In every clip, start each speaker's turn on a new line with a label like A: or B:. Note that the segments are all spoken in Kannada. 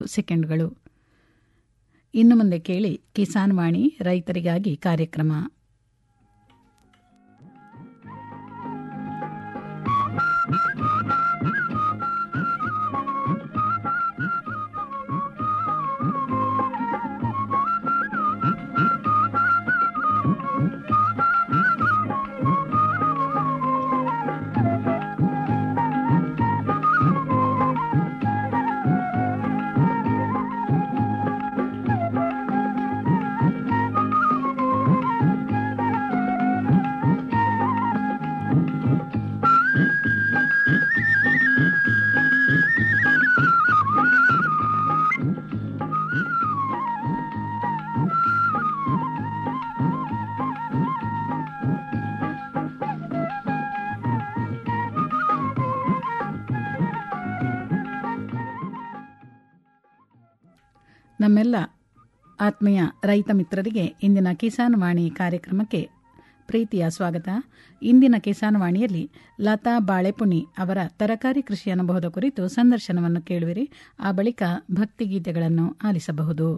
A: ಸೆಕೆಂಡ್ಗಳು ಇನ್ನು ಮುಂದೆ ಕೇಳಿ ಕಿಸಾನ್ ವಾಣಿ ರೈತರಿಗಾಗಿ ಕಾರ್ಯಕ್ರಮ ನಮ್ಮೆಲ್ಲ ಆತ್ಮೀಯ ರೈತ ಮಿತ್ರರಿಗೆ ಇಂದಿನ ಕಿಸಾನ್ ವಾಣಿ ಕಾರ್ಯಕ್ರಮಕ್ಕೆ ಪ್ರೀತಿಯ ಸ್ವಾಗತ ಇಂದಿನ ಕಿಸಾನ್ ವಾಣಿಯಲ್ಲಿ ಲತಾ ಬಾಳೆಪುಣಿ ಅವರ ತರಕಾರಿ ಕೃಷಿ ಅನುಭವದ ಕುರಿತು ಸಂದರ್ಶನವನ್ನು ಕೇಳುವಿರಿ ಆ ಬಳಿಕ ಭಕ್ತಿಗೀತೆಗಳನ್ನು ಆಲಿಸಬಹುದು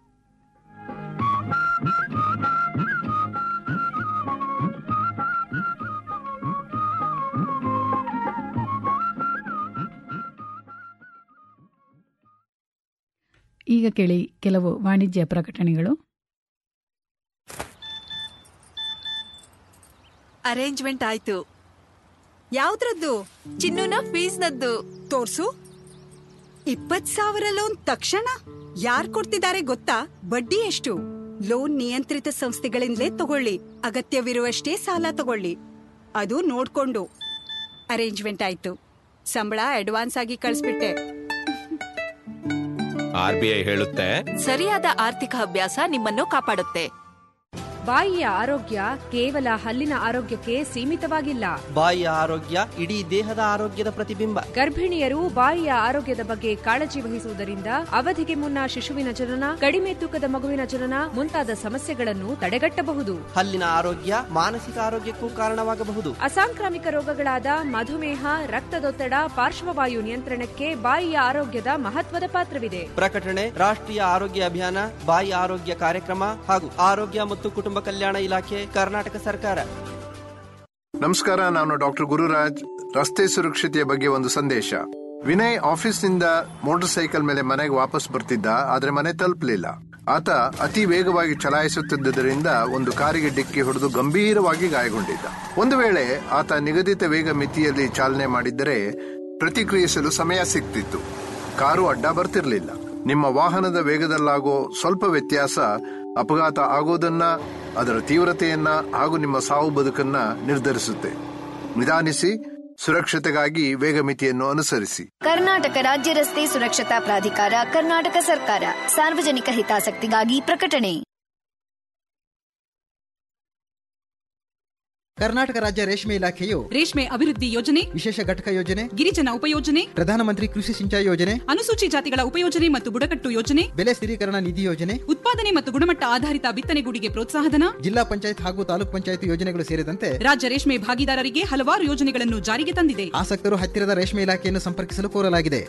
A: ಈಗ ಕೇಳಿ ಕೆಲವು ವಾಣಿಜ್ಯ ಪ್ರಕಟಣೆಗಳು
B: ಅರೇಂಜ್ಮೆಂಟ್ ಆಯ್ತು ಯಾವ್ದ್ರದ್ದು ಚಿನ್ನುನ ಫೀಸ್ನದ್ದು
C: ತೋರ್ಸು ಇಪ್ಪತ್ ಸಾವಿರ ಲೋನ್ ತಕ್ಷಣ ಯಾರ್ ಕೊಡ್ತಿದ್ದಾರೆ ಗೊತ್ತಾ ಬಡ್ಡಿ ಎಷ್ಟು ಲೋನ್ ನಿಯಂತ್ರಿತ ಸಂಸ್ಥೆಗಳಿಂದಲೇ ತಗೊಳ್ಳಿ ಅಗತ್ಯವಿರುವಷ್ಟೇ ಸಾಲ ತಗೊಳ್ಳಿ ಅದು ನೋಡ್ಕೊಂಡು ಅರೇಂಜ್ಮೆಂಟ್ ಆಯ್ತು ಸಂಬಳ ಅಡ್ವಾನ್ಸ್ ಆಗಿ ಕಳಿಸ್ಬಿಟ್ಟೆ
D: ಆರ್ ಬಿ ಐ ಹೇಳುತ್ತೆ
B: ಸರಿಯಾದ ಆರ್ಥಿಕ ಅಭ್ಯಾಸ ನಿಮ್ಮನ್ನು ಕಾಪಾಡುತ್ತೆ
E: ಬಾಯಿಯ ಆರೋಗ್ಯ ಕೇವಲ ಹಲ್ಲಿನ ಆರೋಗ್ಯಕ್ಕೆ ಸೀಮಿತವಾಗಿಲ್ಲ
F: ಬಾಯಿಯ ಆರೋಗ್ಯ ಇಡೀ ದೇಹದ ಆರೋಗ್ಯದ ಪ್ರತಿಬಿಂಬ
E: ಗರ್ಭಿಣಿಯರು ಬಾಯಿಯ ಆರೋಗ್ಯದ ಬಗ್ಗೆ ಕಾಳಜಿ ವಹಿಸುವುದರಿಂದ ಅವಧಿಗೆ ಮುನ್ನ ಶಿಶುವಿನ ಜನನ ಕಡಿಮೆ ತೂಕದ ಮಗುವಿನ ಜನನ ಮುಂತಾದ ಸಮಸ್ಯೆಗಳನ್ನು ತಡೆಗಟ್ಟಬಹುದು
F: ಹಲ್ಲಿನ ಆರೋಗ್ಯ ಮಾನಸಿಕ ಆರೋಗ್ಯಕ್ಕೂ ಕಾರಣವಾಗಬಹುದು
E: ಅಸಾಂಕ್ರಾಮಿಕ ರೋಗಗಳಾದ ಮಧುಮೇಹ ರಕ್ತದೊತ್ತಡ ಪಾರ್ಶ್ವವಾಯು ನಿಯಂತ್ರಣಕ್ಕೆ ಬಾಯಿಯ ಆರೋಗ್ಯದ ಮಹತ್ವದ ಪಾತ್ರವಿದೆ
F: ಪ್ರಕಟಣೆ ರಾಷ್ಟ್ರೀಯ ಆರೋಗ್ಯ ಅಭಿಯಾನ ಬಾಯಿ ಆರೋಗ್ಯ ಕಾರ್ಯಕ್ರಮ ಹಾಗೂ ಆರೋಗ್ಯ ಮತ್ತು ಕುಟುಂಬ ಕಲ್ಯಾಣ ಇಲಾಖೆ ಕರ್ನಾಟಕ ಸರ್ಕಾರ
G: ನಮಸ್ಕಾರ ನಾನು ಡಾಕ್ಟರ್ ಗುರುರಾಜ್ ರಸ್ತೆ ಸುರಕ್ಷತೆಯ ಬಗ್ಗೆ ಒಂದು ಸಂದೇಶ ವಿನಯ್ ಆಫೀಸ್ನಿಂದ ಮೋಟಾರ್ ಸೈಕಲ್ ಮೇಲೆ ಮನೆಗೆ ವಾಪಸ್ ಬರ್ತಿದ್ದ ಆದ್ರೆ ಮನೆ ತಲುಪಲಿಲ್ಲ ಆತ ಅತಿ ವೇಗವಾಗಿ ಚಲಾಯಿಸುತ್ತಿದ್ದರಿಂದ ಒಂದು ಕಾರಿಗೆ ಡಿಕ್ಕಿ ಹೊಡೆದು ಗಂಭೀರವಾಗಿ ಗಾಯಗೊಂಡಿದ್ದ ಒಂದು ವೇಳೆ ಆತ ನಿಗದಿತ ವೇಗ ಮಿತಿಯಲ್ಲಿ ಚಾಲನೆ ಮಾಡಿದ್ದರೆ ಪ್ರತಿಕ್ರಿಯಿಸಲು ಸಮಯ ಸಿಗ್ತಿತ್ತು ಕಾರು ಅಡ್ಡ ಬರ್ತಿರ್ಲಿಲ್ಲ ನಿಮ್ಮ ವಾಹನದ ವೇಗದಲ್ಲಾಗೋ ಸ್ವಲ್ಪ ವ್ಯತ್ಯಾಸ ಅಪಘಾತ ಆಗೋದನ್ನ ಅದರ ತೀವ್ರತೆಯನ್ನ ಹಾಗೂ ನಿಮ್ಮ ಸಾವು ಬದುಕನ್ನ ನಿರ್ಧರಿಸುತ್ತೆ ನಿಧಾನಿಸಿ ಸುರಕ್ಷತೆಗಾಗಿ ವೇಗ ಮಿತಿಯನ್ನು ಅನುಸರಿಸಿ
H: ಕರ್ನಾಟಕ ರಾಜ್ಯ ರಸ್ತೆ ಸುರಕ್ಷತಾ ಪ್ರಾಧಿಕಾರ ಕರ್ನಾಟಕ ಸರ್ಕಾರ ಸಾರ್ವಜನಿಕ ಹಿತಾಸಕ್ತಿಗಾಗಿ ಪ್ರಕಟಣೆ
I: ಕರ್ನಾಟಕ ರಾಜ್ಯ ರೇಷ್ಮೆ ಇಲಾಖೆಯು
J: ರೇಷ್ಮೆ ಅಭಿವೃದ್ಧಿ ಯೋಜನೆ
I: ವಿಶೇಷ ಘಟಕ ಯೋಜನೆ
J: ಗಿರಿಜನ ಉಪಯೋಜನೆ
I: ಪ್ರಧಾನಮಂತ್ರಿ ಕೃಷಿ ಸಿಂಚಾಯಿ ಯೋಜನೆ
J: ಅನುಸೂಚಿ ಜಾತಿಗಳ ಉಪಯೋಜನೆ ಮತ್ತು ಬುಡಕಟ್ಟು ಯೋಜನೆ
I: ಬೆಲೆ ಸ್ಥಿರೀಕರಣ ನಿಧಿ ಯೋಜನೆ
J: ಉತ್ಪಾದನೆ ಮತ್ತು ಗುಣಮಟ್ಟ ಆಧಾರಿತ ಬಿತ್ತನೆಗೂಡಿಗೆ ಪ್ರೋತ್ಸಾಹಧನ
I: ಜಿಲ್ಲಾ ಪಂಚಾಯತ್ ಹಾಗೂ ತಾಲೂಕ್ ಪಂಚಾಯತ್ ಯೋಜನೆಗಳು ಸೇರಿದಂತೆ
J: ರಾಜ್ಯ ರೇಷ್ಮೆ ಭಾಗಿದಾರರಿಗೆ ಹಲವಾರು ಯೋಜನೆಗಳನ್ನು ಜಾರಿಗೆ ತಂದಿದೆ
I: ಆಸಕ್ತರು ಹತ್ತಿರದ ರೇಷ್ಮೆ ಇಲಾಖೆಯನ್ನು ಸಂಪರ್ಕಿಸಲು ಕೋರಲಾಗಿದೆ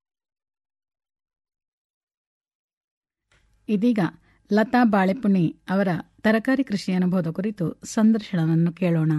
A: ಇದೀಗ ಲತಾ ಬಾಳೆಪುಣಿ ಅವರ ತರಕಾರಿ ಕೃಷಿ ಅನುಭವದ ಕುರಿತು ಸಂದರ್ಶನವನ್ನು ಕೇಳೋಣ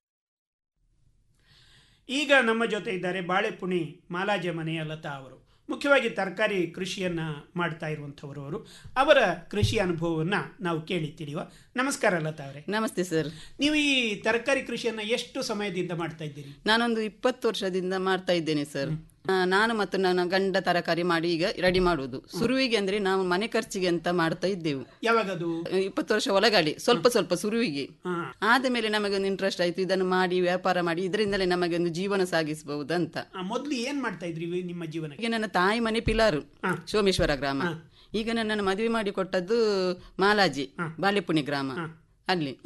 K: ಈಗ ನಮ್ಮ ಜೊತೆ ಇದ್ದಾರೆ ಬಾಳೆಪುಣಿ ಮಾಲಾಜೆ ಮನೆಯ ಲತಾ ಅವರು ಮುಖ್ಯವಾಗಿ ತರಕಾರಿ ಕೃಷಿಯನ್ನು ಮಾಡ್ತಾ ಇರುವಂಥವರು ಅವರು ಅವರ ಕೃಷಿ ಅನುಭವವನ್ನು ನಾವು ಕೇಳಿ ತಿಳಿಯುವ ನಮಸ್ಕಾರ ಲತಾ ಅವರೇ
L: ನಮಸ್ತೆ ಸರ್
K: ನೀವು ಈ ತರಕಾರಿ ಕೃಷಿಯನ್ನು ಎಷ್ಟು ಸಮಯದಿಂದ ಮಾಡ್ತಾ ಇದ್ದೀರಿ
L: ನಾನೊಂದು ಇಪ್ಪತ್ತು ವರ್ಷದಿಂದ ಮಾಡ್ತಾ ಇದ್ದೇನೆ ಸರ್ ಆ, ನಾನು ಮತ್ತು ನನ್ನ ಗಂಡ ತರಕಾರಿ ಮಾಡಿ ಈಗ ರೆಡಿ ಮಾಡುವುದು ಸುರುವಿಗೆ ಅಂದ್ರೆ ನಾವು ಮನೆ ಖರ್ಚಿಗೆ ಅಂತ ಮಾಡ್ತಾ ಇದ್ದೆವು
K: ಯಾವಾಗದು
L: ಇಪ್ಪತ್ತು ವರ್ಷ ಒಳಗಡೆ ಸ್ವಲ್ಪ ಸ್ವಲ್ಪ ಸುರುವಿಗೆ ಆದ ಮೇಲೆ ನಮಗೆ ಒಂದು ಇಂಟ್ರೆಸ್ಟ್ ಆಯ್ತು ಇದನ್ನು ಮಾಡಿ ವ್ಯಾಪಾರ ಮಾಡಿ ಇದರಿಂದಲೇ ನಮಗೆ ಒಂದು ಜೀವನ ಸಾಗಿಸಬಹುದು ಅಂತ
K: ಮೊದಲು ಏನ್ ಮಾಡ್ತಾ ಇದ್ರಿ ಇವು ನಿಮ್ಮ ಜೀವನ
L: ಈಗ ನನ್ನ ತಾಯಿ ಮನೆ ಪಿಲಾರು ಸೋಮೇಶ್ವರ ಗ್ರಾಮ ಈಗ ನನ್ನನ್ನು ಮದುವೆ ಮಾಡಿ ಕೊಟ್ಟದ್ದು ಮಾಲಾಜಿ ಬಾಲೆಪುಣಿ ಗ್ರಾಮ ಅಲ್ಲಿ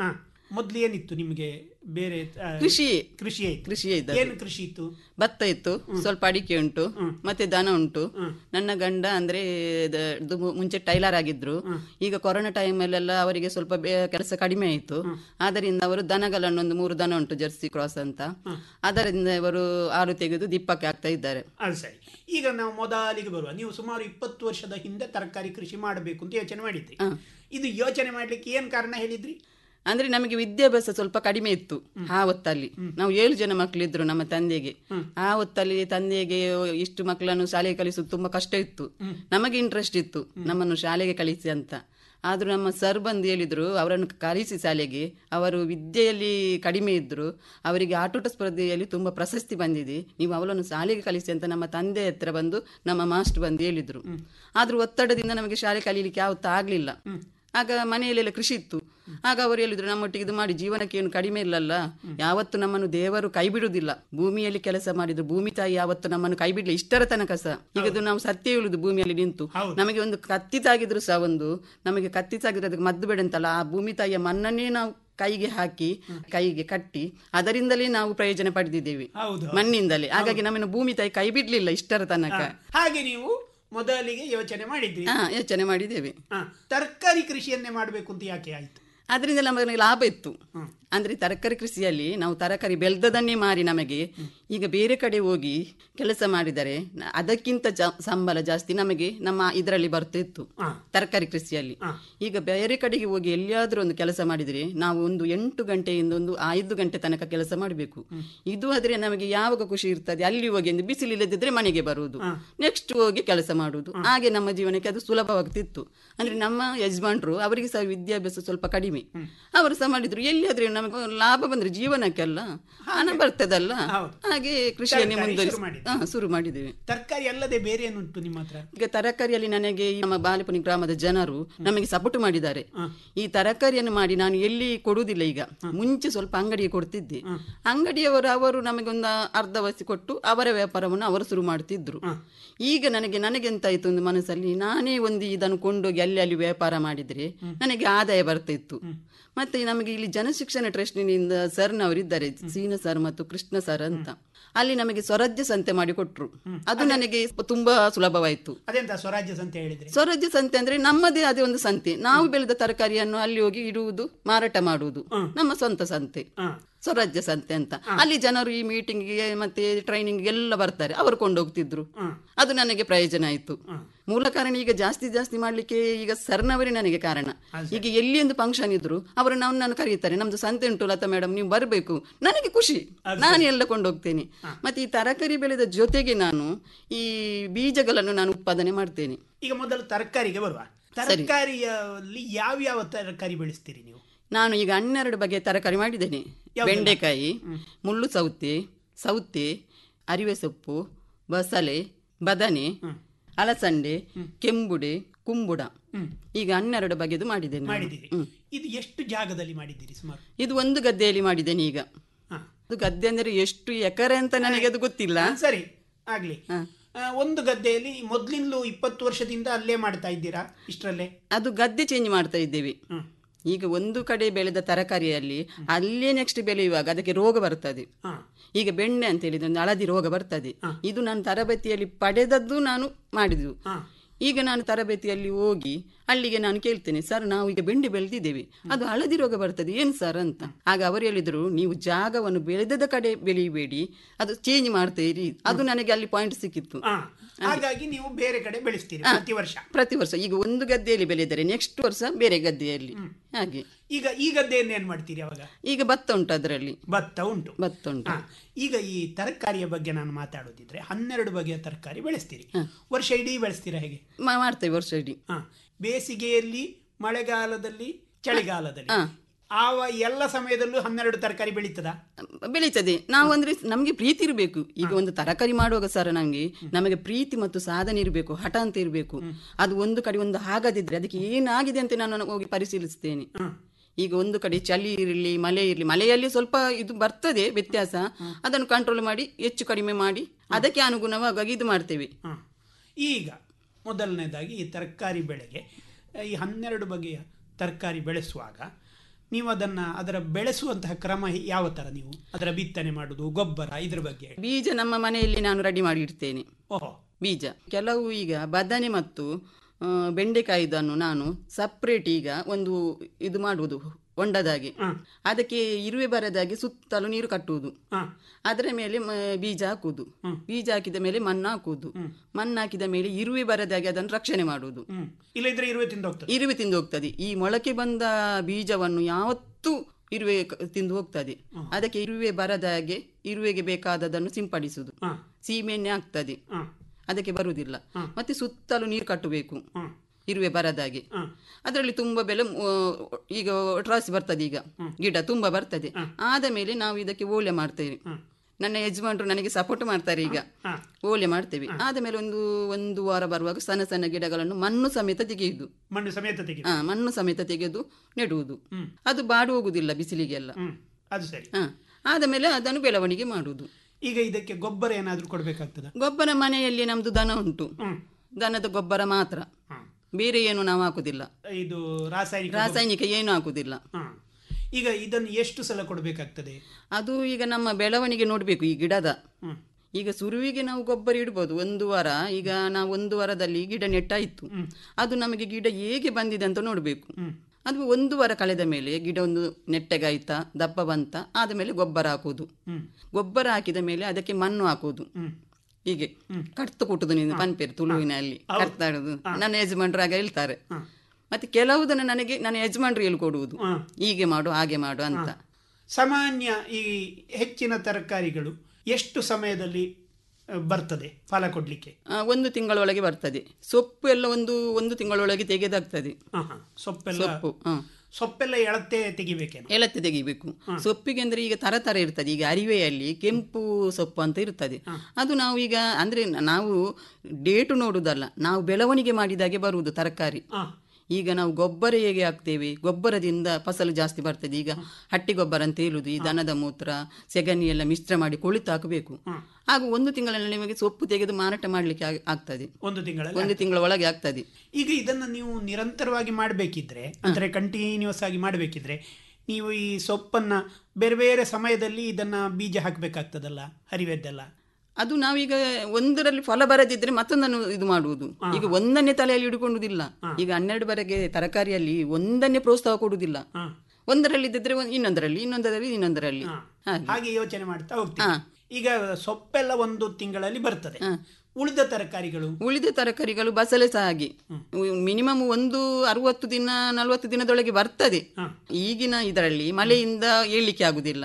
K: ಮೊದ್ಲು ಏನಿತ್ತು ನಿಮಗೆ ಬೇರೆ ಆ,
L: ಕೃಷಿಯೇ
K: ಕೃಷಿಯೇ ಇತ್ತು.
L: ಕೃಷಿಯೇ ಇದ್ದದ್ದು.
K: ಏನು ಕೃಷಿ ಇತ್ತು
L: ಭತ್ತ ಇತ್ತು ಸ್ವಲ್ಪ ಅಡಿಕೆ ಉಂಟು ಮತ್ತೆ ದನ ಉಂಟು ನನ್ನ ಗಂಡ ಅಂದ್ರೆ ದ- ಇದು ಮು- ಮುಂಚೆ ಟೈಲರ್ ಆಗಿದ್ರು ಈಗ ಕೊರೋನಾ ಟೈಮಲ್ಲೆಲ್ಲ ಅವರಿಗೆ ಸ್ವಲ್ಪ ಕೆಲಸ ಕಡಿಮೆ ಆಯಿತು ಆದ್ದರಿಂದ ಅವರು ದನಗಳನ್ನು ಒಂದು ಮೂರು ದನ ಉಂಟು ಜರ್ಸಿ ಕ್ರಾಸ್ ಅಂತ ಅದರಿಂದ ಅವರು ಹಾಲು ತೆಗೆದು ದಿಪ್ಪಕ್ಕೆ ಆಗ್ತಾ ಇದ್ದಾರೆ
K: ಅದು ಸರಿ ಈಗ ನಾವು ಮೊದಲಿಗೆ ಬರುವ ನೀವು ಸುಮಾರು ಇಪ್ಪತ್ತು ವರ್ಷದ ಹಿಂದೆ ತರಕಾರಿ ಕೃಷಿ ಮಾಡಬೇಕು ಅಂತ ಯೋಚನೆ ಮಾಡಿದ್ರಿ ಇದು ಯೋಚನೆ ಮಾಡ್ಲಿಕ್ಕೆ ಏನ್ ಕಾರಣ ಹೇಳಿದ್ರಿ
L: ಅಂದ್ರೆ ನಮಗೆ ವಿದ್ಯಾಭ್ಯಾಸ ಸ್ವಲ್ಪ ಕಡಿಮೆ ಇತ್ತು ಆ ಹೊತ್ತಲ್ಲಿ ನಾವು ಏಳು ಜನ ಮಕ್ಕಳಿದ್ರು ನಮ್ಮ ತಂದೆಗೆ ಆ ಹೊತ್ತಲ್ಲಿ ತಂದೆಗೆ ಇಷ್ಟು ಮಕ್ಕಳನ್ನು ಶಾಲೆಗೆ ಕಲಿಸುವುದು ತುಂಬಾ ಕಷ್ಟ ಇತ್ತು ನಮಗೆ ಇಂಟ್ರೆಸ್ಟ್ ಇತ್ತು ನಮ್ಮನ್ನು ಶಾಲೆಗೆ ಕಳಿಸಿ ಅಂತ ಆದ್ರೂ ನಮ್ಮ ಸರ್ ಬಂದು ಹೇಳಿದ್ರು ಅವರನ್ನು ಕಲಿಸಿ ಶಾಲೆಗೆ ಅವರು ವಿದ್ಯೆಯಲ್ಲಿ ಕಡಿಮೆ ಇದ್ರು ಅವರಿಗೆ ಆಟೋಟ ಸ್ಪರ್ಧೆಯಲ್ಲಿ ತುಂಬಾ ಪ್ರಶಸ್ತಿ ಬಂದಿದೆ ನೀವು ಅವಳನ್ನು ಶಾಲೆಗೆ ಕಲಿಸಿ ಅಂತ ನಮ್ಮ ತಂದೆ ಹತ್ರ ಬಂದು ನಮ್ಮ ಮಾಸ್ಟರ್ ಬಂದು ಹೇಳಿದ್ರು ಆದ್ರೂ ಒತ್ತಡದಿಂದ ನಮಗೆ ಶಾಲೆ ಕಲೀಲಿಕ್ಕೆ ಯಾವತ್ತೂ ಆಗ್ಲಿಲ್ಲ ಆಗ ಮನೆಯಲ್ಲೆಲ್ಲ ಕೃಷಿ ಇತ್ತು ಆಗ ಅವರು ಹೇಳಿದ್ರು ನಮ್ಮೊಟ್ಟಿಗೆ ಇದು ಮಾಡಿ ಜೀವನಕ್ಕೆ ಏನು ಕಡಿಮೆ ಇಲ್ಲಲ್ಲ ಯಾವತ್ತು ನಮ್ಮನ್ನು ದೇವರು ಕೈ ಬಿಡುವುದಿಲ್ಲ ಭೂಮಿಯಲ್ಲಿ ಕೆಲಸ ಮಾಡಿದ್ರು ಭೂಮಿ ತಾಯಿ ಯಾವತ್ತು ನಮ್ಮನ್ನು ಕೈ ಬಿಡ್ಲಿ ಇಷ್ಟರ ತನಕ ಸಹ ಈಗ ಇದು ನಾವು ಸತ್ಯ ಹೇಳುದು ಭೂಮಿಯಲ್ಲಿ ನಿಂತು ನಮಗೆ ಒಂದು ಕತ್ತಿ ತಾಗಿದ್ರು ಸಹ ಒಂದು ನಮಗೆ ಕತ್ತಿ ತಾಗಿದ್ರೆ ಅದಕ್ಕೆ ಮದ್ದು ಬೇಡ ಅಂತಲ್ಲ ಆ ಭೂಮಿ ತಾಯಿಯ ಮಣ್ಣನ್ನೇ ನಾವು ಕೈಗೆ ಹಾಕಿ ಕೈಗೆ ಕಟ್ಟಿ ಅದರಿಂದಲೇ ನಾವು ಪ್ರಯೋಜನ ಪಡೆದಿದ್ದೇವೆ
K: ಹೌದು.
L: ಮಣ್ಣಿಂದಲೇ ಹಾಗಾಗಿ ನಮ್ಮನ್ನು ಭೂಮಿ ತಾಯಿ ಕೈ ಬಿಡ್ಲಿಲ್ಲ ಇಷ್ಟರ ತನಕ
K: ಹಾಗೆ ನೀವು ಮೊದಲಿಗೆ ಯೋಚನೆ ಮಾಡಿದ್ರಿ
L: ಹಾ ಯೋಚನೆ ಮಾಡಿದ್ದೇವೆ
K: ಹಾ, ತರಕಾರಿ ಕೃಷಿಯನ್ನೇ ಮಾಡಬೇಕು ಅಂತ ಯಾಕೆ ಆಯ್ತು
L: ಅದರಿಂದ ನಮಗೆ ಲಾಭ ಇತ್ತು ಅಂದ್ರೆ ತರಕಾರಿ ಕೃಷಿಯಲ್ಲಿ ನಾವು ತರಕಾರಿ ಬೆಳೆದದನ್ನೇ ಮಾರಿ ನಮಗೆ ಈಗ ಬೇರೆ ಕಡೆ ಹೋಗಿ ಕೆಲಸ ಮಾಡಿದರೆ ನ- ಅದಕ್ಕಿಂತ ಜಾ- ಸಂಬಳ ಜಾಸ್ತಿ ನಮಗೆ ನಮ್ಮ ಇದರಲ್ಲಿ ಬರ್ತಿತ್ತು ತರಕಾರಿ ಕೃಷಿಯಲ್ಲಿ ಈಗ ಬೇರೆ ಕಡೆಗೆ ಹೋಗಿ ಎಲ್ಲಿಯಾದ್ರೂ ಒಂದು ಕೆಲಸ ಮಾಡಿದರೆ ನಾವು ಒಂದು ಎಂಟು ಗಂಟೆಯಿಂದ ಒಂದು ಐದು ಗಂಟೆ ತನಕ ಕೆಲಸ ಮಾಡಬೇಕು ಇದು ಆದ್ರೆ ನಮಗೆ ಯಾವಾಗ ಖುಷಿ ಇರ್ತದೆ ಅಲ್ಲಿ ಹೋಗಿ ಒಂದು ಬಿಸಿಲಿಲ್ಲದಿದ್ರೆ ಮನೆಗೆ ಬರುವುದು ನೆಕ್ಸ್ಟ್ ಹೋಗಿ ಕೆಲಸ ಮಾಡುವುದು ಹಾಗೆ ನಮ್ಮ ಜೀವನಕ್ಕೆ ಅದು ಸುಲಭವಾಗ್ತಿತ್ತು ಅಂದ್ರೆ ನಮ್ಮ ಯಜಮಾನ್ರು ಅವರಿಗೆ ಸಹ ವಿದ್ಯಾಭ್ಯಾಸ ಸ್ವಲ್ಪ ಕಡಿಮೆ ಅವರು ಸಹ ಮಾಡಿದ್ರು ಎಲ್ಲಿಯಾದ್ರೆ ನಮಗೆ ಲಾಭ ಬಂದ್ರೆ ಜೀವನಕ್ಕೆಲ್ಲ ಹಣ ಬರ್ತದಲ್ಲ ಹಾಗೆ ಕೃಷಿಯನ್ನೇ
K: ತರಕಾರಿ
L: ಮುಂದುವರಿಸಿ
K: ಶುರು ಮಾಡಿದ್ರಿ.
L: ಹಾ, ಶುರು ಮಾಡಿದ್ದೇವೆ
K: ತರಕಾರಿ ಅಲ್ಲದೆ ಬೇರೆ ಏನುಂಟು ನಿಮ್ಮ ಹತ್ರ
L: ಈಗ ತರಕಾರಿಯಲ್ಲಿ ನನಗೆ ಈ ನಮ್ಮ ಬಾಲೆಪುನಿ ಗ್ರಾಮದ ಜನರು ನಮಗೆ ಸಪೋರ್ಟ್ ಮಾಡಿದ್ದಾರೆ ಈ ತರಕಾರಿಯನ್ನು ಮಾಡಿ ನಾನು ಎಲ್ಲಿ ಕೊಡುವುದಿಲ್ಲ ಈಗ ಮುಂಚೆ ಸ್ವಲ್ಪ ಅಂಗಡಿಗೆ ಕೊಡ್ತಿದ್ದೆ ಅಂಗಡಿಯವರು ಅವರು ನಮಗೊಂದು ಅರ್ಧ ವಸಿ ಕೊಟ್ಟು ಅವರ ವ್ಯಾಪಾರವನ್ನು ಅವರು ಶುರು ಮಾಡ್ತಿದ್ರು ಈಗ ನನಗೆ ನನಗೆಂತಾಯ್ತು ಒಂದು ಮನಸ್ಸಲ್ಲಿ ನಾನೇ ಒಂದು ಇದನ್ನು ಕೊಂಡೋಗಿ ಅಲ್ಲಿ ಅಲ್ಲಿ ವ್ಯಾಪಾರ ಮಾಡಿದ್ರೆ ನನಗೆ ಆದಾಯ ಬರ್ತಿತ್ತು ಮತ್ತೆ ನಮಗೆ ಇಲ್ಲಿ ಜನಶಿಕ್ಷಣ ಟ್ರಸ್ಟ್ನಿಂದ ಸರ್ನವರಿದ್ದಾರೆ ಸೀನ ಸರ್ ಮತ್ತು ಕೃಷ್ಣ ಸರ್ ಅಂತ ಅಲ್ಲಿ ನಮಗೆ ಸ್ವರಾಜ್ಯ ಸಂತೆ ಮಾಡಿ ಕೊಟ್ರು ಅದು ನನಗೆ ತುಂಬಾ ಸುಲಭವಾಯಿತು
K: ಅದೆಂತ ಸ್ವರಾಜ್ಯ ಸಂತೆ ಹೇಳಿದ್ರೆ
L: ಸ್ವರಾಜ್ಯ ಸಂತೆ ಅಂದ್ರೆ ನಮ್ಮದೇ ಅದೇ ಒಂದು ಸಂತೆ ನಾವು ಬೆಳೆದ ತರಕಾರಿಯನ್ನು ಅಲ್ಲಿ ಹೋಗಿ ಇಡುವುದು ಮಾರಾಟ ಮಾಡುವುದು ನಮ್ಮ ಸ್ವಂತ ಸಂತೆ ಸ್ವರಾಜ್ಯ ಸಂತೆ ಅಂತ ಅಲ್ಲಿ ಜನರು ಈ ಮೀಟಿಂಗ್ಗೆ ಮತ್ತೆ ಟ್ರೈನಿಂಗ್ ಎಲ್ಲ ಬರ್ತಾರೆ ಅವರು ಕೊಂಡೋಗ್ತಿದ್ರು ಅದು ನನಗೆ ಪ್ರಯೋಜನ ಆಯ್ತು ಮೂಲ ಕಾರಣ ಈಗ ಜಾಸ್ತಿ ಜಾಸ್ತಿ ಮಾಡ್ಲಿಕ್ಕೆ ಈಗ ಸರ್ನವರೇ ನನಗೆ ಕಾರಣ ಈಗ ಎಲ್ಲಿ ಒಂದು ಫಂಕ್ಷನ್ ಇದ್ರು ಅವರು ನನ್ನನ್ನು ಕರೀತಾರೆ ನಮ್ದು ಸಂತೆ ಉಂಟು ಲತಾ ಮೇಡಮ್ ನೀವು ಬರಬೇಕು ನನಗೆ ಖುಷಿ ನಾನು ಎಲ್ಲ ಕೊಂಡೋಗ್ತೇನೆ ಮತ್ತೆ ಈ ತರಕಾರಿ ಬೆಳೆದ ಜೊತೆಗೆ ನಾನು ಈ ಬೀಜಗಳನ್ನು ನಾನು ಉತ್ಪಾದನೆ ಮಾಡ್ತೇನೆ
K: ಈಗ ಮೊದಲು ತರಕಾರಿಗೆ ಬರುವ ತರಕಾರಿಯಲ್ಲಿ ಯಾವ ಯಾವ ತರಕಾರಿ ಬೆಳೆಸ್ತೀರಿ ನೀವು
L: ನಾನು ಈಗ ಹನ್ನೆರಡು ಬಗೆಯ ತರಕಾರಿ ಮಾಡಿದ್ದೇನೆ ಬೆಂಡೆಕಾಯಿ ಮುಳ್ಳು ಸೌತೆ ಸೌತೆ ಅರಿವೆ ಸೊಪ್ಪು ಬಸಳೆ ಬದನೆ ಅಲಸಂಡೆ ಕೆಂಬುಡೆ ಕುಂಬುಡ ಈಗ ಹನ್ನೆರಡು ಬಗೆದು ಮಾಡಿದ್ದೇನೆ ನಾನು.
K: ಮಾಡಿದ್ದೀರಿ
L: ಹ್ಮ್.
K: ಇದು ಎಷ್ಟು ಜಾಗದಲ್ಲಿ ಮಾಡಿದ್ದೀರಿ ಸುಮಾರು
L: ಇದು ಒಂದು ಗದ್ದೆಯಲ್ಲಿ ಮಾಡಿದ್ದೇನೆ ಈಗ ಅದು ಗದ್ದೆ ಅಂದ್ರೆ ಎಷ್ಟು ಎಕರೆ ಅಂತ ನನಗೆ ಅದು ಗೊತ್ತಿಲ್ಲ
K: ಸರಿ ಆಗ್ಲಿ ಆ, ಒಂದು ಗದ್ದೆಯಲ್ಲಿ ಮೊದ್ಲಿಂದಲೂ ಇಪ್ಪತ್ತು ವರ್ಷದಿಂದ ಅಲ್ಲೇ ಮಾಡ್ತಾ ಇದ್ದೀರಾ ಇಷ್ಟರಲ್ಲೇ
L: ಅದು ಗದ್ದೆ ಚೇಂಜ್ ಮಾಡ್ತಾ ಇದ್ದೇವೆ ಈಗ ಒಂದು ಕಡೆ ಬೆಳೆದ ತರಕಾರಿಯಲ್ಲಿ ಅಲ್ಲೇ ನೆಕ್ಸ್ಟ್ ಬೆಳೆಯುವಾಗ ಅದಕ್ಕೆ ರೋಗ ಬರ್ತದೆ ಈಗ ಬೆಣ್ಣೆ ಅಂತ ಹೇಳಿದ್ರೆ ಒಂದು ಹಳದಿ ರೋಗ ಬರ್ತದೆ ಇದು ನಾನು ತರಬೇತಿಯಲ್ಲಿ ಪಡೆದದ್ದು ನಾನು ಮಾಡಿದ್ದು ಈಗ ನಾನು ತರಬೇತಿಯಲ್ಲಿ ಹೋಗಿ ಅಲ್ಲಿಗೆ ನಾನು ಕೇಳ್ತೇನೆ ಸರ್ ನಾವು ಈಗ ಬೆಂಡೆ ಬೆಳೆದಿದ್ದೇವೆ ಅದು ಹಳದಿ ರೋಗ ಬರ್ತದೆ ಏನು ಸರ್ ಅಂತ ಆಗ ಅವರು ಹೇಳಿದ್ರು ನೀವು ಜಾಗವನ್ನು ಬೆಳೆದದ ಕಡೆ ಬೆಳೆಯಬೇಡಿ ಅದು ಚೇಂಜ್ ಮಾಡ್ತಾ ಇರಿ ಅದು ನನಗೆ ಅಲ್ಲಿ ಪಾಯಿಂಟ್ ಸಿಕ್ಕಿತ್ತು
K: ಹಾಗಾಗಿ ನೀವು ಬೇರೆ ಕಡೆ ಬೆಳೆಸ್ತೀರಿ
L: ಹಾ.
K: ಪ್ರತಿ ವರ್ಷ
L: ಪ್ರತಿ ವರ್ಷ ಈಗ ಒಂದು ಗದ್ದೆಯಲ್ಲಿ ಬೆಳೆದರೆ ನೆಕ್ಸ್ಟ್ ವರ್ಷ ಬೇರೆ ಗದ್ದೆಯಲ್ಲಿ ಹಾಗೆ
K: ಈಗ ಈ ಗದ್ದೆಯನ್ನು ಏನ್ ಮಾಡ್ತೀರಿ ಅವಾಗ
L: ಈಗ ಭತ್ತ ಉಂಟು ಅದರಲ್ಲಿ
K: ಭತ್ತ ಉಂಟು
L: ಭತ್ತ ಉಂಟು
K: ಹಾ. ಈಗ ಈ ತರಕಾರಿಯ ಬಗ್ಗೆ ನಾನು ಮಾತಾಡೋದಿದ್ರೆ ಹನ್ನೆರಡು ಬಗೆಯ ತರಕಾರಿ ಬೆಳೆಸ್ತೀರಿ ವರ್ಷ ಇಡೀ ಬೆಳೆಸ್ತೀರಾ ಹೇಗೆ
L: ಮಾ- ಮಾಡ್ತೇವೆ ವರ್ಷ ಇಡೀ
K: ಹಾ ಬೇಸಿಗೆಯಲ್ಲಿ ಮಳೆಗಾಲದಲ್ಲಿ ಚಳಿಗಾಲದಲ್ಲಿ
L: ಹಾ.
K: ಆವ ಎಲ್ಲ ಸಮಯದಲ್ಲೂ ಹನ್ನೆರಡು ತರಕಾರಿ ಬೆಳೀತದ
L: ಬೆಳೀತದೆ ನಾವು ಅಂದ್ರೆ ನಮಗೆ ಪ್ರೀತಿ ಇರಬೇಕು ಈಗ ಒಂದು ತರಕಾರಿ ಮಾಡುವಾಗ ಸರ್ ನಮಗೆ ನಮಗೆ ಪ್ರೀತಿ ಮತ್ತು ಸಾಧನೆ ಇರಬೇಕು ಹಠ ಅಂತ ಇರಬೇಕು ಅದು ಒಂದು ಕಡೆ ಒಂದು ಆಗದಿದ್ರೆ ಅದಕ್ಕೆ ಏನಾಗಿದೆ ಅಂತ ನಾನು ಹೋಗಿ ಪರಿಶೀಲಿಸ್ತೇನೆ ಈಗ ಒಂದು ಕಡೆ ಚಳಿ ಇರಲಿ ಮಳೆ ಇರಲಿ ಮಳೆಯಲ್ಲಿ ಸ್ವಲ್ಪ ಇದು ಬರ್ತದೆ ವ್ಯತ್ಯಾಸ ಅದನ್ನು ಕಂಟ್ರೋಲ್ ಮಾಡಿ ಹೆಚ್ಚು ಕಡಿಮೆ ಮಾಡಿ ಅದಕ್ಕೆ ಅನುಗುಣವಾಗಿ ಇದು ಮಾಡ್ತೇವೆ
K: ಈಗ ಮೊದಲನೇದಾಗಿ ಈ ತರಕಾರಿ ಬೆಳೆಗೆ ಈ ಹನ್ನೆರಡು ಬಗೆಯ ತರಕಾರಿ ಬೆಳೆಸುವಾಗ ನೀವು ಅದನ್ನ ಅದರ ಬೆಳೆಸುವಂತಹ ಕ್ರಮ ಯಾವ ತರ ನೀವು ಅದರ ಬಿತ್ತನೆ ಮಾಡುದು ಗೊಬ್ಬರ ಇದ್ರ ಬಗ್ಗೆ ಹೇಳಿ.
L: ಬೀಜ ನಮ್ಮ ಮನೆಯಲ್ಲಿ ನಾನು ರೆಡಿ ಮಾಡಿ ಇಡ್ತೇನೆ
K: ಓಹೋ
L: ಬೀಜ ಕೆಲವು ಈಗ ಬದನೆ ಮತ್ತು ಆ, ಬೆಂಡೆಕಾಯಿದನ್ನು ನಾನು ಸಪ್ರೇಟ್ ಈಗ ಒಂದು ಇದು ಮಾಡುವುದು ಹೊಂಡದಾಗಿ ಅದಕ್ಕೆ ಇರುವೆ ಬರದಾಗಿ ಸುತ್ತಲೂ ನೀರು ಕಟ್ಟುವುದು ಅದರ ಮೇಲೆ ಮ- ಬೀಜ ಹಾಕುವುದು ಬೀಜ ಹಾಕಿದ ಮೇಲೆ ಮಣ್ಣು ಹಾಕುವುದು ಮಣ್ಣು ಹಾಕಿದ ಮೇಲೆ ಇರುವೆ ಬರದಾಗಿ ಅದನ್ನು ರಕ್ಷಣೆ ಮಾಡುವುದು
K: ಇಲ್ಲದಿದ್ರೆ ಇರುವೆ ತಿಂದು ಹೋಗ್ತದೆ
L: ಇರುವೆ ತಿಂದು ಹೋಗ್ತದೆ ಈ ಮೊಳಕೆ ಬಂದ ಬೀಜವನ್ನು ಯಾವತ್ತೂ ಇರುವೆ ಕ- ತಿಂದು ಹೋಗ್ತದೆ ಅದಕ್ಕೆ ಇರುವೆ ಬರದಾಗೆ ಇರುವೆಗೆ ಬೇಕಾದದನ್ನು ಸಿಂಪಡಿಸುವುದು ಸೀಮೆಎಣ್ಣೆ ಆಗ್ತದೆ ಅದಕ್ಕೆ ಬರುವುದಿಲ್ಲ ಮತ್ತೆ ಸುತ್ತಲೂ ನೀರು ಕಟ್ಟಬೇಕು ಇರುವೆ ಬರದಾಗೆ ಅದರಲ್ಲಿ ತುಂಬಾ ಬೆಲೆ ಆ, ಈಗ ಒಟ್ರಾಸಿ ಬರ್ತದೆ ಈಗ ಗಿಡ ತುಂಬಾ ಬರ್ತದೆ ಆದ ಮೇಲೆ ನಾವು ಇದಕ್ಕೆ ಓಲೆ ಮಾಡ್ತೇವೆ ನನ್ನ ಯಜಮಾನ್ರು ನನಗೆ ಸಪೋರ್ಟ್ ಮಾಡ್ತಾರೆ ಈಗ ಓಲೆ ಮಾಡ್ತೇವೆ ಆದ ಮೇಲೆ ಒಂದು ಒಂದು ವಾರ ಬರುವಾಗ ಸಣ್ಣ ಸಣ್ಣ ಗಿಡಗಳನ್ನು ಮಣ್ಣು ಸಮೇತ ತೆಗೆಯುವುದು
K: ಮಣ್ಣು ಸಮೇತ ತೆಗೆ
L: ಆ, ಮಣ್ಣು ಸಮೇತ ತೆಗೆದು ನೆಡುವುದು ಅದು ಬಾಡು ಹೋಗುದಿಲ್ಲ ಬಿಸಿಲಿಗೆಲ್ಲ
K: ಅದು ಸರಿ
L: ಆ, ಆದ ಮೇಲೆ ಅದನ್ನು ಬೆಳವಣಿಗೆ ಮಾಡುವುದು
K: ಈಗ ಇದಕ್ಕೆ ಗೊಬ್ಬರ ಏನಾದ್ರೂ ಕೊಡ್ಬೇಕಾಗ್ತದ
L: ಗೊಬ್ಬರ ಮನೆಯಲ್ಲಿ ನಮ್ದು ದನ ಉಂಟು ದನದ ಗೊಬ್ಬರ ಮಾತ್ರ ಬೇರೆ ಏನು ನಾವು ಹಾಕುದಿಲ್ಲ
K: ಇದು ರಾಸಾಯನಿಕ
L: ರಾಸಾಯನಿಕ ಏನು ಹಾಕುದಿಲ್ಲ
K: ಹಾ. ಈಗ ಇದನ್ನು ಎಷ್ಟು ಸಲ ಕೊಡಬೇಕಾಗ್ತದೆ
L: ಅದು ಈಗ ನಮ್ಮ ಬೆಳವಣಿಗೆ ನೋಡಬೇಕು ಈ ಗಿಡದ ಈಗ ಸುರುವಿಗೆ ನಾವು ಗೊಬ್ಬರ ಇಡ್ಬೋದು ಒಂದು ವಾರ ಈಗ ನಾವು ಒಂದು ವಾರದಲ್ಲಿ ಗಿಡ ನೆಟ್ಟಾಯಿತು ಅದು ನಮಗೆ ಗಿಡ ಹೇಗೆ ಬಂದಿದೆ ಅಂತ ನೋಡಬೇಕು ಅದು ಒಂದು ವಾರ ಕಳೆದ ಮೇಲೆ ಗಿಡ ಒಂದು ನೆಟ್ಟಗಾಯ್ತಾ ದಪ್ಪ ಬಂತ ಆದ ಮೇಲೆ ಗೊಬ್ಬರ ಹಾಕುವುದು ಗೊಬ್ಬರ ಹಾಕಿದ ಮೇಲೆ ಅದಕ್ಕೆ ಮಣ್ಣು ಹಾಕುವುದು ಹೀಗೆ ಕಟ್ತು ಕೊಟ್ಟುದು ನೀನು ಪನ್ಪೇರು ತುಳುವಿನಲ್ಲಿ ಕಟ್ತಾಡುದು ನನ್ನ ಯಜಮಾನ್ರು ಆಗ ಹೇಳ್ತಾರೆ ಮತ್ತೆ ಕೆಲವುದನ್ನು ನನಗೆ ನನ್ನ ಯಜಮಾನ್ರು ಹೇಳ್ಕೊಡುವುದು ಹೀಗೆ ಮಾಡು ಹಾಗೆ ಮಾಡು ಅಂತ
K: ಸಾಮಾನ್ಯ ಈ ಹೆಚ್ಚಿನ ತರಕಾರಿಗಳು ಎಷ್ಟು ಸಮಯದಲ್ಲಿ ಆ, ಬರ್ತದೆ ಫಲ ಕೊಡ್ಲಿಕ್ಕೆ
L: ಆ, ಒಂದು ತಿಂಗಳೊಳಗೆ ಬರ್ತದೆ ಸೊಪ್ಪು ಎಲ್ಲ ಒಂದು ಒಂದು ತಿಂಗಳೊಳಗೆ ತೆಗೆದಾಗ್ತದೆ
K: ಆಹಾ, ಸೊಪ್ಪೆಲ್ಲ
L: ಸೊಪ್ಪು ಹ.
K: ಸೊಪ್ಪೆಲ್ಲ ಎಳತ್ತೆ ತೆಗಿಬೇಕೇನು
L: ಎಳತ್ತೆ ತೆಗಿಬೇಕು ಸೊಪ್ಪಿಗೆ ಅಂದ್ರೆ ಈಗ ತರ ತರ ಇರ್ತದೆ ಈಗ ಅರಿವೆಯಲ್ಲಿ ಕೆಂಪು ಸೊಪ್ಪು ಅಂತ ಇರ್ತದೆ ಅದು ನಾವು ಈಗ ಅಂದ್ರೆ ನಾವು ಡೇಟು ನೋಡುದಲ್ಲ ನಾವು ಬೆಳವಣಿಗೆ ಮಾಡಿದಾಗೆ ಬರುವುದು ತರಕಾರಿ ಈಗ ನಾವು ಗೊಬ್ಬರ ಹೇಗೆ ಹಾಕ್ತೇವೆ ಗೊಬ್ಬರದಿಂದ ಫಸಲು ಜಾಸ್ತಿ ಬರ್ತದೆ ಈಗ ಹಟ್ಟಿ ಗೊಬ್ಬರ ಅಂತ ಹೇಳುದು ಈ ದನದ ಮೂತ್ರ ಸೆಗಣಿ ಎಲ್ಲ ಮಿಶ್ರ ಮಾಡಿ ಕೊಳಿತು ಹಾಕಬೇಕು ಹಾಗೂ ಒಂದು ತಿಂಗಳಲ್ಲಿ ನಿಮಗೆ ಸೊಪ್ಪು ತೆಗೆದು ಮಾರಾಟ ಮಾಡ್ಲಿಕ್ಕೆ ಆಗ್- ಆಗ್ತದೆ
K: ಒಂದು ತಿಂಗಳಲ್ಲಿ
L: ಒಂದು ತಿಂಗಳ ಒಳಗೆ ಆಗ್ತದೆ
K: ಈಗ ಇದನ್ನ ನೀವು ನಿರಂತರವಾಗಿ ಮಾಡಬೇಕಿದ್ರೆ ಅಂದ್ರೆ ಕಂಟಿನ್ಯೂಸ್ ಆಗಿ ಮಾಡಬೇಕಿದ್ರೆ ನೀವು ಈ ಸೊಪ್ಪನ್ನ ಬೇರೆ ಬೇರೆ ಸಮಯದಲ್ಲಿ ಇದನ್ನ ಬೀಜ ಹಾಕಬೇಕಾಗ್ತದಲ್ಲ ಹರಿವೆದ್ದಲ್ಲ
L: ಅದು ನಾವೀಗ ಒಂದರಲ್ಲಿ ಫಲ ಬರದಿದ್ರೆ ಮತ್ತೊಂದನ್ನು ಇದು ಮಾಡುವುದು ಈಗ ಒಂದನ್ನೇ ತಲೆಯಲ್ಲಿ ಹಿಡ್ಕೊಂಡುದಿಲ್ಲ ಈಗ ಹನ್ನೆರಡು ಬರೆಗೆ ತರಕಾರಿಯಲ್ಲಿ ಒಂದನ್ನೇ ಪ್ರೋತ್ಸಾಹ ಕೊಡುವುದಿಲ್ಲ ಒಂದರಲ್ಲಿ ಇದ್ದಿದ್ರೆ ಒಂದ್- ಇನ್ನೊಂದರಲ್ಲಿ ಇನ್ನೊಂದರಲ್ಲಿ ಇನ್ನೊಂದರಲ್ಲಿ ಹಾಗೆ.
K: ಹಾಗೆ ಯೋಚನೆ ಮಾಡ್ತಾ ಹೋಗ್ತೀವಿ ಈಗ ಸೊಪ್ಪೆಲ್ಲ ಒಂದು ತಿಂಗಳಲ್ಲಿ ಬರ್ತದೆ ಉಳಿದ ತರಕಾರಿಗಳು
L: ಉಳಿದ ತರಕಾರಿಗಳು ಬಸಳೆ ಸಹ ಹಾಗೆ ಮಿನಿಮಮ್ ಒಂದು ಅರವತ್ತು ದಿನ ನಲವತ್ತು ದಿನದೊಳಗೆ ಬರ್ತದೆ ಈಗಿನ ಇದರಲ್ಲಿ ಮಳೆಯಿಂದ ಏಳ್ಲಿಕ್ಕೆ ಆಗುದಿಲ್ಲ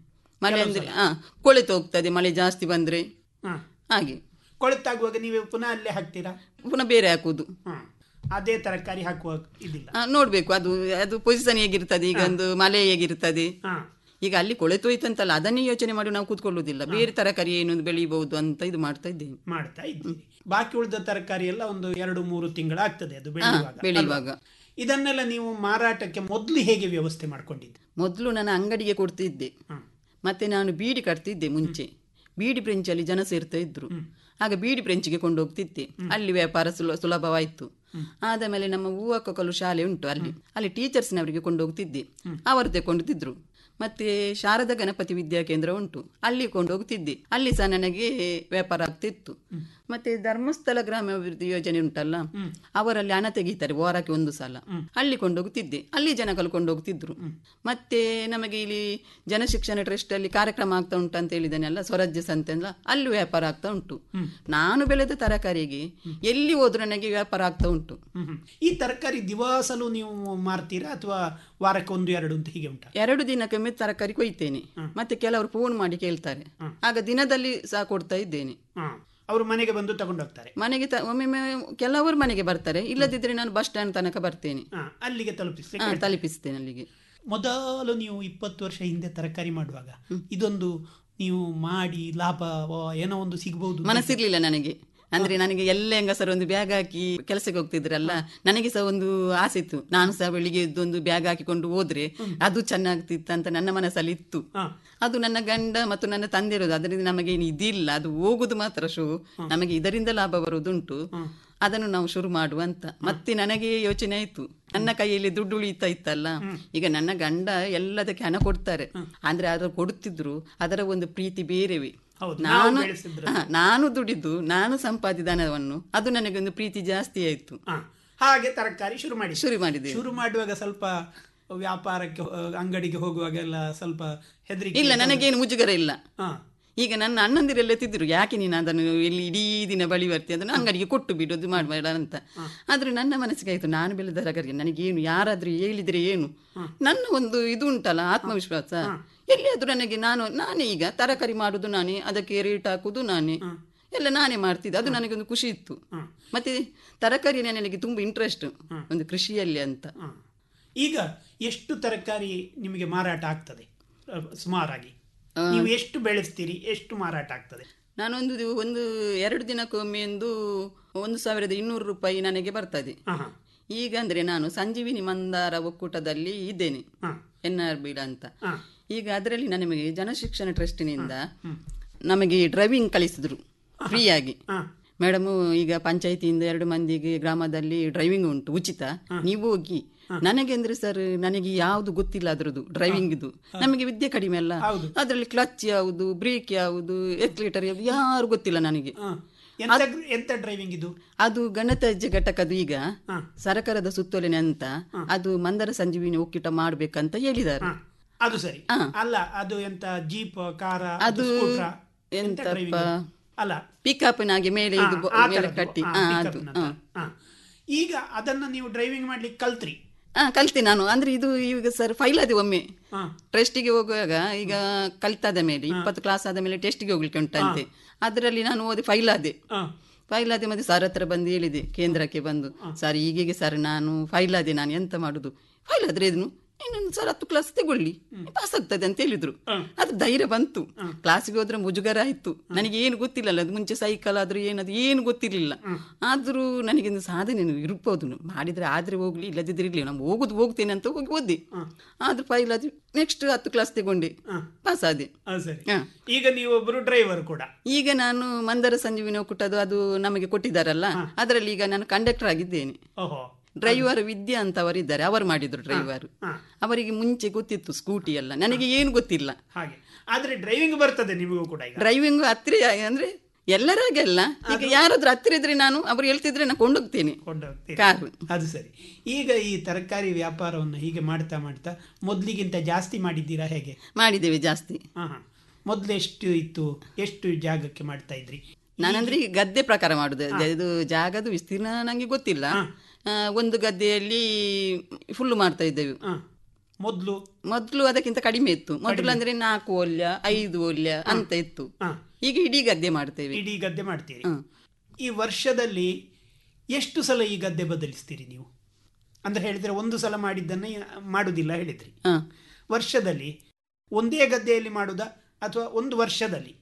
L: ಮಳೆ ಅಂದ್ರೆ ಹಾ ಕೊಳೆತು ಹೋಗ್ತದೆ ಮಳೆ ಜಾಸ್ತಿ ಬಂದ್ರೆ
K: ಹ.
L: ಹಾಗೆ
K: ಕೊಳೆತಾಗುವಾಗ ನೀವು ಪುನಃ ಅಲ್ಲೇ ಹಾಕ್ತೀರಾ
L: ಪುನಃ ಬೇರೆ ಹಾಕುದು
K: ಹ. ಅದೇ ತರಕಾರಿ ಹಾಕುವ ಇದಿಲ್ಲ
L: ಆ, ನೋಡ್ಬೇಕು ಅದು ಅದು ಪೊಸಿಷನ್ ಹೇಗಿರ್ತದೆ ಈಗ ಒಂದು ಮಳೆ ಹೇಗಿರ್ತದೆ ಈಗ ಅಲ್ಲಿ ಕೊಳೆತು ಹೋಯ್ತಂತಲ್ಲ ಅದನ್ನೇ ಯೋಚನೆ ಮಾಡಿ ನಾವು ಕೂತ್ಕೊಳ್ಳುವುದಿಲ್ಲ ಬೇರೆ ತರಕಾರಿ ಏನು ಬೆಳಿಬಹುದು ಅಂತ ಇದು ಮಾಡ್ತಾ ಇದ್ದೇವೆ
K: ಮಾಡ್ತಾ ಇದ್ದೀರಿ ಬಾಕಿ ಉಳಿದ ತರಕಾರಿ ಎಲ್ಲ ಒಂದು ಎರಡು ಮೂರು ತಿಂಗಳಾಗ್ತದೆ ಅದು ಬೆಳೆಯುವಾಗ
L: ಬೆಳೆಯುವಾಗ.
K: ಅಲ್ವಾ? ಇದನ್ನೆಲ್ಲ ನೀವು ಮಾರಾಟಕ್ಕೆ ಮೊದಲು ಹೇಗೆ ವ್ಯವಸ್ಥೆ ಮಾಡ್ಕೊಂಡಿದ್ದೆ
L: ಮೊದಲು ನಾನು ಅಂಗಡಿಗೆ ಕೊಡ್ತಿದ್ದೆ ಮತ್ತೆ ನಾನು ಬೀಡಿ ಕಟ್ತಿದ್ದೆ ಮುಂಚೆ ಬೀಡಿ ಫ್ರೆಂಚಲ್ಲಿ ಜನ ಸೇರ್ತಾ ಇದ್ರು ಆಗ ಬೀಡಿ ಫ್ರೆಂಚಿಗೆ ಕೊಂಡು ಹೋಗ್ತಿದ್ದೆ ಅಲ್ಲಿ ವ್ಯಾಪಾರ ಸುಲ ಸುಲಭವಾಯಿತು ಆದ ಮೇಲೆ ನಮ್ಮ ಹೂವಕ್ಕಲು ಶಾಲೆ ಉಂಟು ಅಲ್ಲಿ ಅಲ್ಲಿ ಟೀಚರ್ಸ್ನವರಿಗೆ ಕೊಂಡು ಹೋಗ್ತಿದ್ದೆ ಅವರು ತೆಕೊಂಡಿದ್ರು ಮತ್ತೆ ಶಾರದಾ ಗಣಪತಿ ವಿದ್ಯಾ ಕೇಂದ್ರ ಉಂಟು ಅಲ್ಲಿ ಕೊಂಡು ಹೋಗ್ತಿದ್ದೆ ಅಲ್ಲಿ ಸಹ ನನಗೆ ವ್ಯಾಪಾರ ಆಗ್ತಿತ್ತು ಮತ್ತೆ ಧರ್ಮಸ್ಥಳ ಗ್ರಾಮಾಭಿವೃದ್ಧಿ ಯೋಜನೆ ಉಂಟಲ್ಲ ಅವರಲ್ಲಿ ಹಣ ತೆಗೀತಾರೆ ವಾರಕ್ಕೆ ಒಂದು ಸಲ ಅಲ್ಲಿ ಕೊಂಡೋಗ್ತಿದ್ದೆ ಅಲ್ಲಿ ಜನ ಕಲ್ಕೊಂಡು ಹೋಗ್ತಿದ್ರು ಮತ್ತೆ ನಮಗೆ ಇಲ್ಲಿ ಜನಶಿಕ್ಷಣ ಟ್ರಸ್ಟ್ ಅಲ್ಲಿ ಕಾರ್ಯಕ್ರಮ ಆಗ್ತಾ ಉಂಟು ಅಂತ ಹೇಳಿದಾನೆಲ್ಲ ಸ್ವರಾಜ್ಯ ಸಂತೆ ಅಲ್ಲ ಅಲ್ಲಿ ವ್ಯಾಪಾರ ಆಗ್ತಾ ಉಂಟು ನಾನು ಬೆಳೆದ ತರಕಾರಿಗೆ ಎಲ್ಲಿ ಹೋದ್ರು ನನಗೆ ವ್ಯಾಪಾರ ಆಗ್ತಾ ಉಂಟು
K: ಹ್ಮ್ ಹ್ಮ್. ಈ ತರಕಾರಿ ದಿವಾಸಲು ನೀವು ಮಾರ್ತೀರಾ ಅಥವಾ ವಾರಕ್ಕೆ ಒಂದು ಎರಡು ಅಂತ ಹೀಗೆ ಉಂಟಾ
L: ಎರಡು ದಿನಕ್ಕೊಮ್ಮೆ ತರಕಾರಿ ಕೊಯ್ತೇನೆ ಮತ್ತೆ ಕೆಲವರು ಫೋನ್ ಮಾಡಿ ಕೇಳ್ತಾರೆ ಆಗ ದಿನದಲ್ಲಿ ಸಹ ಕೊಡ್ತಾ ಇದ್ದೇನೆ
K: ಅವರು ಮನೆಗೆ ಬಂದು ತಗೊಂಡು ಹೋಗ್ತಾರೆ
L: ಮನೆಗೆ ತ- ಒಮ್ಮೊಮ್ಮೆ ಕೆಲವರು ಮನೆಗೆ ಬರ್ತಾರೆ ಇಲ್ಲದಿದ್ರೆ ನಾನು ಬಸ್ ಸ್ಟ್ಯಾಂಡ್ ತನಕ ಬರ್ತೇನೆ
K: ಹ, ಅಲ್ಲಿಗೆ ತಲುಪಿಸ್ಲಿಕ್ಕೆ
L: ಹಾ,
K: ಹೇಳ್ತಾರೆ.
L: ತಲುಪಿಸ್ತೇನೆ ಅಲ್ಲಿಗೆ
K: ಮೊದಲು ನೀವು ಇಪ್ಪತ್ತು ವರ್ಷ ಹಿಂದೆ ತರಕಾರಿ ಮಾಡುವಾಗ ಇದೊಂದು ನೀವು ಮಾಡಿ ಲಾಭ ವ, ಏನೋ ಒಂದು ಸಿಗಬಹುದು
L: ಮನಸ್ಸಿರ್ಲಿಲ್ಲ ನನಗೆ ಅಂದ್ರೆ ನನಗೆ ಎಲ್ಲ ಹೆಂಗಸರು ಒಂದು ಬ್ಯಾಗ್ ಹಾಕಿ ಕೆಲಸಕ್ಕೆ ಹೋಗ್ತಿದ್ರಲ್ಲ ನನಗೆ ಸಹ ಒಂದು ಆಸೆ ಇತ್ತು ನಾನು ಸಹ ಬೆಳಿಗ್ಗೆ ಎದ್ದು ಒಂದು ಬ್ಯಾಗ್ ಹಾಕಿಕೊಂಡು ಹೋದ್ರೆ ಅದು ಚೆನ್ನಾಗ್ತಿತ್ತು ಅಂತ ನನ್ನ ಮನಸ್ಸಲ್ಲಿ ಇತ್ತು ಅದು ನನ್ನ ಗಂಡ ಮತ್ತು ನನ್ನ ತಂದೆ ಇರೋದು ಅದರಿಂದ ನಮಗೆ ಏನು ಇದಿಲ್ಲ ಅದು ಹೋಗುದು ಮಾತ್ರ ಶೋ ನಮಗೆ ಇದರಿಂದ ಲಾಭ ಬರುವುದುಂಟು ಅದನ್ನು ನಾವು ಶುರು ಮಾಡುವಂತ ಮತ್ತೆ ನನಗೆ ಯೋಚನೆ ಆಯ್ತು ನನ್ನ ಕೈಯಲ್ಲಿ ದುಡ್ಡು ಉಳಿತಾ ಇತ್ತಲ್ಲ ಈಗ ನನ್ನ ಗಂಡ ಎಲ್ಲದಕ್ಕೆ ಹಣ ಕೊಡ್ತಾರೆ ಅಂದ್ರೆ ಅದ್ರ ಕೊಡುತ್ತಿದ್ರು ಅದರ ಒಂದು ಪ್ರೀತಿ ಬೇರೆವೆ
K: ಹೌದು, ನಾವು
L: ನಾನು
K: ಬೆಳೆಸಿದ್ರೆ
L: ಹಾ, ನಾನು ದುಡಿದು ನಾನು ಸಂಪಾದಿದ ಹಣವನ್ನು ಅದು ನನಗೆ ಒಂದು ಪ್ರೀತಿ ಜಾಸ್ತಿ ಆಯ್ತು
K: ಹ. ಹಾಗೆ ತರಕಾರಿ ಶುರು ಮಾಡಿ
L: ಶುರು ಮಾಡಿದ್ದೇವೆ.
K: ಶುರು ಮಾಡುವಾಗ ಸ್ವಲ್ಪ ವ್ಯಾಪಾರಕ್ಕೆ ಹೋ- ಅಂಗಡಿಗೆ ಹೋಗುವಾಗೆಲ್ಲ ಸ್ವಲ್ಪ ಹೆದರಿಕೆ
L: ಇಲ್ಲ ನನಗೇನು ಮುಜುಗರ ಇಲ್ಲ
K: ಹ.
L: ಈಗ ನನ್ನ ಅಣ್ಣಂದಿರೆಲ್ಲ ತಿದ್ರು ಯಾಕೆ ನೀನು ಅದನ್ನು ಇಲ್ಲಿ ಇಡೀ ದಿನ ಬಳಿ ಬರ್ತಿ ಅದನ್ನು ಅಂಗಡಿಗೆ ಕೊಟ್ಟು ಬಿಡೋದು ಮಾಡಬೇಡ ಅಂತ ಆದ್ರೆ ನನ್ನ ಮನಸ್ಸಿಗೆ ಆಯ್ತು ನಾನು ಬೆಳೆದ ತರಕಾರಿಗೆ ನನಗೇನು ಯಾರಾದ್ರೂ ಹೇಳಿದ್ರೆ ಏನು ನನ್ನ ಒಂದು ಇದು ಉಂಟಲ್ಲ ಆತ್ಮವಿಶ್ವಾಸ ಎಲ್ಲಿಯಾದ್ರೂ ನನಗೆ ನಾನು ನಾನೇ ಈಗ ತರಕಾರಿ ಮಾಡುದು ನಾನೇ ಅದಕ್ಕೆ ರೇಟ್ ಹಾಕುದು ನಾನೇ ಎಲ್ಲ ನಾನೇ ಮಾಡ್ತಿದ್ದೆ ಅದು ನನಗೊಂದು ಖುಷಿ ಇತ್ತು ಮತ್ತೆ ತರಕಾರಿ ನನಗೆ ತುಂಬಾ ಇಂಟ್ರೆಸ್ಟ್ ಒಂದು ಕೃಷಿಯಲ್ಲಿ ಅಂತ
K: ಈಗ ಎಷ್ಟು ತರಕಾರಿ ನಿಮಗೆ ಮಾರಾಟ ಆಗ್ತದೆ ಅಹ್, ಸುಮಾರಾಗಿ ನೀವು ಎಷ್ಟು ಬೆಳೆಸ್ತೀರಿ ಎಷ್ಟು ಮಾರಾಟ ಆಗ್ತದೆ
L: ನಾನೊಂದು ದಿವ- ಒಂದು ಎರಡು ದಿನಕ್ಕೊಮ್ಮೆ ಒಂದು ಒಂದು ಸಾವಿರದ ಇನ್ನೂರು ರೂಪಾಯಿ ನನಗೆ ಬರ್ತದೆ ಈಗ ಅಂದ್ರೆ ನಾನು ಸಂಜೀವಿನಿ ಮಂದಾರ ಒಕ್ಕೂಟದಲ್ಲಿ ಇದ್ದೇನೆ ಎನ್ ಆರ್ ಬಿಡ ಅಂತ ಈಗ ಅದರಲ್ಲಿ ನಮಗೆ ಜನಶಿಕ್ಷಣ ಟ್ರಸ್ಟಿನಿಂದ ನಮಗೆ ಡ್ರೈವಿಂಗ್ ಕಲಿಸಿದ್ರು ಫ್ರೀಯಾಗಿ ಮೇಡಮ್ ಈಗ ಪಂಚಾಯತಿಯಿಂದ ಎರಡು ಮಂದಿಗೆ ಗ್ರಾಮದಲ್ಲಿ ಡ್ರೈವಿಂಗ್ ಉಂಟು ಉಚಿತ ನೀವು ಹೋಗಿ ನನಗೆ ಅಂದ್ರೆ ಸರ್ ನನಗೆ ಯಾವುದು ಗೊತ್ತಿಲ್ಲ ಅದ್ರದ್ದು ಡ್ರೈವಿಂಗ್ ಇದು ನಮಗೆ ವಿದ್ಯೆ ಕಡಿಮೆ ಅಲ್ಲ ಅದರಲ್ಲಿ ಕ್ಲಚ್ ಯಾವುದು ಬ್ರೇಕ್ ಯಾವುದು ಎಕ್ಸಿಲೇಟರ್ ಯಾವುದು ಯಾರು ಗೊತ್ತಿಲ್ಲ ನನಗೆ
K: ಎಂತ ಎಂತ ಡ್ರೈವಿಂಗ್ ಇದು
L: ಅದು ಗಣತ್ಯಾಜ್ಯ ಘಟಕದು ಈಗ ಸರಕಾರದ ಸುತ್ತೋಲೆನೆ ಅಂತ ಅದು ಮಂದರ ಸಂಜೀವಿನಿ ಒಕ್ಕಿಟ ಮಾಡ್ಬೇಕಂತ ಹೇಳಿದ್ದಾರೆ
K: ಅದು ಸರಿ ಅಲ್ಲ ಅದು ಎಂತ ಜೀಪ್ ಕಾರ
L: ಅದು ಎಂತಪ್ಪ
K: ಅಲ್ಲ
L: ಪಿಕಪ್ನಾಗೆ ಮೇಲೆ ಇದು ಬೊ-
K: ಆ
L: ಮೇಲೆ
K: ಥರದ್ದು.
L: ಕಟ್ಟಿ
K: ಆ,
L: ಆ,
K: pickup
L: ಅದು
K: ನ
L: ಆ.
K: ತರ. ಆ. ಈಗ ಅದನ್ನ ನೀವು ಡ್ರೈವಿಂಗ್ ಮಾಡ್ಲಿಕ್ಕೆ ಕಲ್ತ್ರಿ
L: ಆ ಕಲ್ತೆ ನಾನು ಅಂದ್ರೆ ಇದು ಈಗ ಸರ್ ಫೈಲ್ ಆದ ಒಮ್ಮೆ ಟೆಸ್ಟಿಗೆ ಹೋಗುವಾಗ ಈಗ ಕಲ್ತಾದ ಮೇಲೆ ಇಪ್ಪತ್ತು ಕ್ಲಾಸ್ ಆದ ಮೇಲೆ ಟೆಸ್ಟಿಗೆ ಹೋಗ್ಲಿಕ್ಕೆ ಉಂಟಂತೆ ಅದರಲ್ಲಿ ನಾನು ಓದಿ ಫೈಲ್ ಆದೆ ಫೈಲ್ ಆದೆ ಮತ್ತೆ ಸರ್ ಹತ್ರ ಬಂದು ಹೇಳಿದೆ ಕೇಂದ್ರಕ್ಕೆ ಬಂದು ಸರ್ ಈಗೀಗ ಸರ್ ನಾನು ಫೈಲ್ ಆದೆ ನಾನು ಎಂತ ಮಾಡುದು ಫೈಲ್ ಆದ್ರೆ ಇದನ್ನು ಇನ್ನೊಂದು ಸರ್ ಹತ್ತು ಕ್ಲಾಸ್ ತಗೊಳ್ಳಿ ಪಾಸ್ ಆಗ್ತದೆ ಅಂತ ಹೇಳಿದ್ರು ಅದು ಧೈರ್ಯ ಬಂತು ಕ್ಲಾಸಿಗೆ ಹೋದ್ರೆ ಮುಜುಗರ ಆಯ್ತು ನನಗೆ ಏನು ಗೊತ್ತಿಲ್ಲಲ್ಲ ಅದು ಮುಂಚೆ ಸೈಕಲ್ ಆದ್ರೂ ಏನದು ಏನು ಗೊತ್ತಿರ್ಲಿಲ್ಲ ಆದ್ರೂ ನನಗೆ ಒಂದು ಸಾಧನೆ ಇರ್ಬೋದು ಮಾಡಿದ್ರೆ ಆದ್ರೆ ಹೋಗ್ಲಿ ಇಲ್ಲದಿದ್ರೆ ಇರ್ಲಿ ನಾನು ಹೋಗುದು ಹೋಗ್ತೇನೆ ಅಂತ ಹೋಗಿ ಓದಿ ಆದ್ರೂ ಫೈಲ್ ಅದು ನೆಕ್ಸ್ಟ್ ಹತ್ತು ಕ್ಲಾಸ್ ತಗೊಂಡೆ ಪಾಸ್ ಆದೆ
K: ಅದು ಸರಿ
L: ಹಾ.
K: ಈಗ ನೀವು ಒಬ್ರು ಡ್ರೈವರ್ ಕೂಡ
L: ಈಗ ನಾನು ಮಂದರ ಸಂಜೀವಿನಿ ಒಕ್ಕೂಟದ್ದು ಅದು ನಮಗೆ ಕೊಟ್ಟಿದ್ದಾರಲ್ಲ ಅದರಲ್ಲಿ ಈಗ ನಾನು ಕಂಡಕ್ಟರ್ ಆಗಿದ್ದೇನೆ
K: ಓಹೋ
L: ಡ್ರೈವರ್ ವಿದ್ಯಾ ಅಂತ ಅವರಿದ್ದಾರೆ ಅವರು ಮಾಡಿದ್ರು ಡ್ರೈವರ್ ಅವರಿಗೆ ಮುಂಚೆ ಗೊತ್ತಿತ್ತು ಸ್ಕೂಟಿ ಎಲ್ಲ ನನಗೆ ಏನು ಗೊತ್ತಿಲ್ಲ
K: ಹಾಗೆ ಆದ್ರೆ ಡ್ರೈವಿಂಗ್ ಬರ್ತದೆ ನಿಮಗೂ ಕೂಡ ಈಗ
L: ಡ್ರೈವಿಂಗ್ ಹತ್ತಿರ ಅಂದ್ರೆ ಎಲ್ಲರಾಗೆ ಅಲ್ಲ ಈಗ ಯಾರಾದ್ರೂ ಹತ್ತಿರ ಇದ್ರೆ ನಾನು ಅವ್ರು ಹೇಳ್ತಿದ್ರೆ ನಾನು ಕೊಂಡೋಗ್ತೇನೆ
K: ಕೊಂಡೋಗ್ತೀರಿ.
L: ಕಾರು
K: ಅದು ಸರಿ ಈಗ ಈ ತರಕಾರಿ ವ್ಯಾಪಾರವನ್ನು ಹೀಗೆ ಮಾಡ್ತಾ ಮಾಡ್ತಾ ಮೊದ್ಲಿಗಿಂತ ಜಾಸ್ತಿ ಮಾಡಿದ್ದೀರಾ ಹೇಗೆ
L: ಮಾಡಿದ್ದೇವೆ ಜಾಸ್ತಿ
K: ಹಾ ಹಾ ಮೊದ್ಲು ಎಷ್ಟು ಇತ್ತು ಎಷ್ಟು ಜಾಗಕ್ಕೆ ಮಾಡ್ತಾ ಇದ್ರಿ
L: ನಾನಂದ್ರೆ ಈಗ ಗದ್ದೆ ಪ್ರಕಾರ ಮಾಡುದು ಇದು ಜಾಗದ ವಿಸ್ತೀರ್ಣ ನಂಗೆ ಗೊತ್ತಿಲ್ಲ ಆ, ಒಂದು ಗದ್ದೆಯಲ್ಲಿ ಫುಲ್ ಮಾಡ್ತಾ ಇದ್ದೇವೆ
K: ಮೊದ್ಲು
L: ಮೊದ್ಲು ಅದಕ್ಕಿಂತ ಕಡಿಮೆ ಇತ್ತು ಮೊದಲು ಅಂದ್ರೆ ನಾಲ್ಕು ಒಲ್ಯ ಐದು ಒಲ್ಯ ಅಂತ ಇತ್ತು ಈಗ ಇಡೀ ಗದ್ದೆ ಮಾಡ್ತೇವೆ
K: ಇಡೀ ಗದ್ದೆ ಮಾಡ್ತೀರಿ ಈ ವರ್ಷದಲ್ಲಿ ಎಷ್ಟು ಸಲ ಈ ಗದ್ದೆ ಬದಲಿಸ್ತೀರಿ ನೀವು ಅಂದ್ರೆ ಹೇಳಿದ್ರೆ ಒಂದು ಸಲ ಮಾಡಿದ್ದನ್ನ ಮಾಡುದಿಲ್ಲ ಹೇಳಿದ್ರಿ ವರ್ಷದಲ್ಲಿ ಒಂದೇ ಗದ್ದೆಯಲ್ಲಿ ಮಾಡುದಾ ಅಥವಾ ಒಂದು ವರ್ಷದಲ್ಲಿ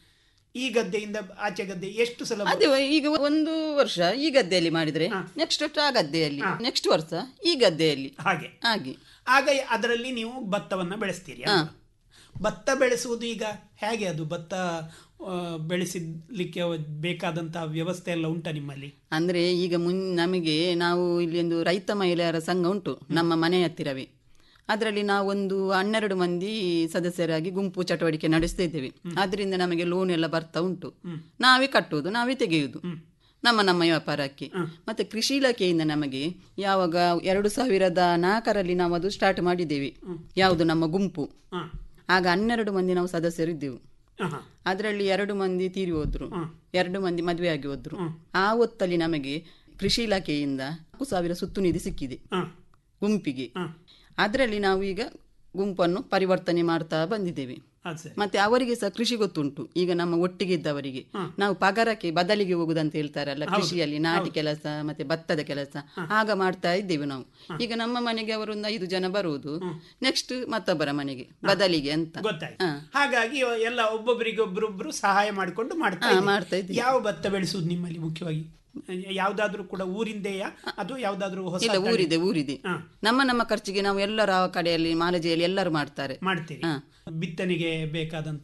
K: ಈ ಗದ್ದೆಯಿಂದ ಆಚೆ ಗದ್ದೆ ಎಷ್ಟು ಸಲ ಬ-
L: ಅದೇ ಈಗ ಒಂದು ವರ್ಷ ಈ ಗದ್ದೆಯಲ್ಲಿ ಮಾಡಿದ್ರೆ ನೆಕ್ಸ್ಟ್ ವರ್ಷ ಆ ಗದ್ದೆಯಲ್ಲಿ ನೆಕ್ಸ್ಟ್ ವರ್ಷ ಈ ಗದ್ದೆಯಲ್ಲಿ
K: ಹಾಗೆ
L: ಹಾಗೆ
K: ಆಗ ಅದರಲ್ಲಿ ನೀವು ಭತ್ತವನ್ನ ಬೆಳೆಸ್ತೀರಿ ಅಲ್ವಾ? ಭತ್ತ ಬೆಳೆಸುವುದು ಈಗ ಹೇಗೆ ಅದು ಭತ್ತ ಆ, ಬೆಳೆಸಲಿಕ್ಕೆ ಬೇಕಾದಂತಹ ವ್ಯವಸ್ಥೆ ಎಲ್ಲ ಉಂಟಾ ನಿಮ್ಮಲ್ಲಿ
L: ಅಂದ್ರೆ ಈಗ ಮುನ್ ನಮಗೆ ನಾವು ಇಲ್ಲಿ ಒಂದು ರೈತ ಮಹಿಳೆಯರ ಸಂಘ ಉಂಟು ನಮ್ಮ ಮನೆ ಹತ್ತಿರವೇ ಅದರಲ್ಲಿ ನಾವೊಂದು ಹನ್ನೆರಡು ಮಂದಿ ಸದಸ್ಯರಾಗಿ ಗುಂಪು ಚಟುವಟಿಕೆ ನಡೆಸ್ತಾ ಇದ್ದೇವೆ ಅದರಿಂದ ನಮಗೆ ಲೋನ್ ಎಲ್ಲ ಬರ್ತಾ ಉಂಟು ನಾವೇ ಕಟ್ಟುವುದು ನಾವೇ ತೆಗೆಯುವುದು ನಮ್ಮ ನಮ್ಮ ವ್ಯಾಪಾರಕ್ಕೆ ಮತ್ತೆ ಕೃಷಿ ಇಲಾಖೆಯಿಂದ ನಮಗೆ ಯಾವಾಗ ಎರಡು ಸಾವಿರದ ನಾಲ್ಕರಲ್ಲಿ ನಾವು ಅದು ಸ್ಟಾರ್ಟ್ ಮಾಡಿದ್ದೇವೆ ಯಾವುದು ನಮ್ಮ ಗುಂಪು ಆಗ ಹನ್ನೆರಡು ಮಂದಿ ನಾವು ಸದಸ್ಯರು ಇದ್ದೆವು ಅದರಲ್ಲಿ ಎರಡು ಮಂದಿ ತೀರಿ ಹೋದ್ರು ಎರಡು ಮಂದಿ ಮದುವೆ ಆಗಿ ಹೋದ್ರು ಆ ಹೊತ್ತಲ್ಲಿ ನಮಗೆ ಕೃಷಿ ಇಲಾಖೆಯಿಂದ ನಾಲ್ಕು ಸಾವಿರ ಸುತ್ತು ನಿಧಿ ಸಿಕ್ಕಿದೆ ಗುಂಪಿಗೆ ಅದರಲ್ಲಿ ನಾವು ಈಗ ಗುಂಪನ್ನು ಪರಿವರ್ತನೆ ಮಾಡ್ತಾ ಬಂದಿದ್ದೇವೆ
K: ಅದು ಸರಿ
L: ಮತ್ತೆ ಅವರಿಗೆ ಸಹ ಕೃಷಿ ಗೊತ್ತುಂಟು ಈಗ ನಮ್ಮ ಒಟ್ಟಿಗೆ ಇದ್ದವರಿಗೆ ನಾವು ಪಗರಕ್ಕೆ ಬದಲಿಗೆ ಹೋಗುದಂತ ಹೇಳ್ತಾರಲ್ಲ ಕೃಷಿಯಲ್ಲಿ ನಾಟಿ ಕೆಲಸ ಮತ್ತೆ ಭತ್ತದ ಕೆಲಸ ಆಗ ಮಾಡ್ತಾ ಇದ್ದೇವೆ ನಾವು ಈಗ ನಮ್ಮ ಮನೆಗೆ ಅವರೊಂದು ಐದು ಜನ ಬರುವುದು ನೆಕ್ಸ್ಟ್ ಮತ್ತೊಬ್ಬರ ಮನೆಗೆ ಬದಲಿಗೆ ಅಂತ
K: ಗೊತ್ತಾಯ್ತು ಹಾಗಾಗಿ ಎಲ್ಲ ಒಬ್ಬೊಬ್ಬರಿಗೆ ಒಬ್ಬರೊಬ್ರು ಸಹಾಯ ಮಾಡಿಕೊಂಡು ಮಾಡ್ತಾ
L: ಹಾ,
K: ಇದ್ದೀರಿ.
L: ಮಾಡ್ತಾ ಇದ್ದೀವಿ.
K: ಯಾವ ಭತ್ತ ಬೆಳೆಸುವುದು ನಿಮ್ಮಲ್ಲಿ ಮುಖ್ಯವಾಗಿ ಯಾವ್ದಾದ್ರು ಕೂಡ ಊರಿಂದೆಯಾ ಅದು ಯಾವ್ದಾದ್ರು ಹೊಸ
L: ಇಲ್ಲ
K: ತಳಿ?
L: ಊರಿದೆ ಊರಿದೆ ನಮ್ಮ ನಮ್ಮ ಖರ್ಚಿಗೆ ನಾವು ಎಲ್ಲರ ಕಡೆಯಲ್ಲಿ ಮಾಲಜೆಯಲ್ಲಿ ಎಲ್ಲರೂ ಮಾಡ್ತಾರೆ
K: ಮಾಡ್ತೀರಿ ಬಿತ್ತನೆಗೆ ಬೇಕಾದಂತಹ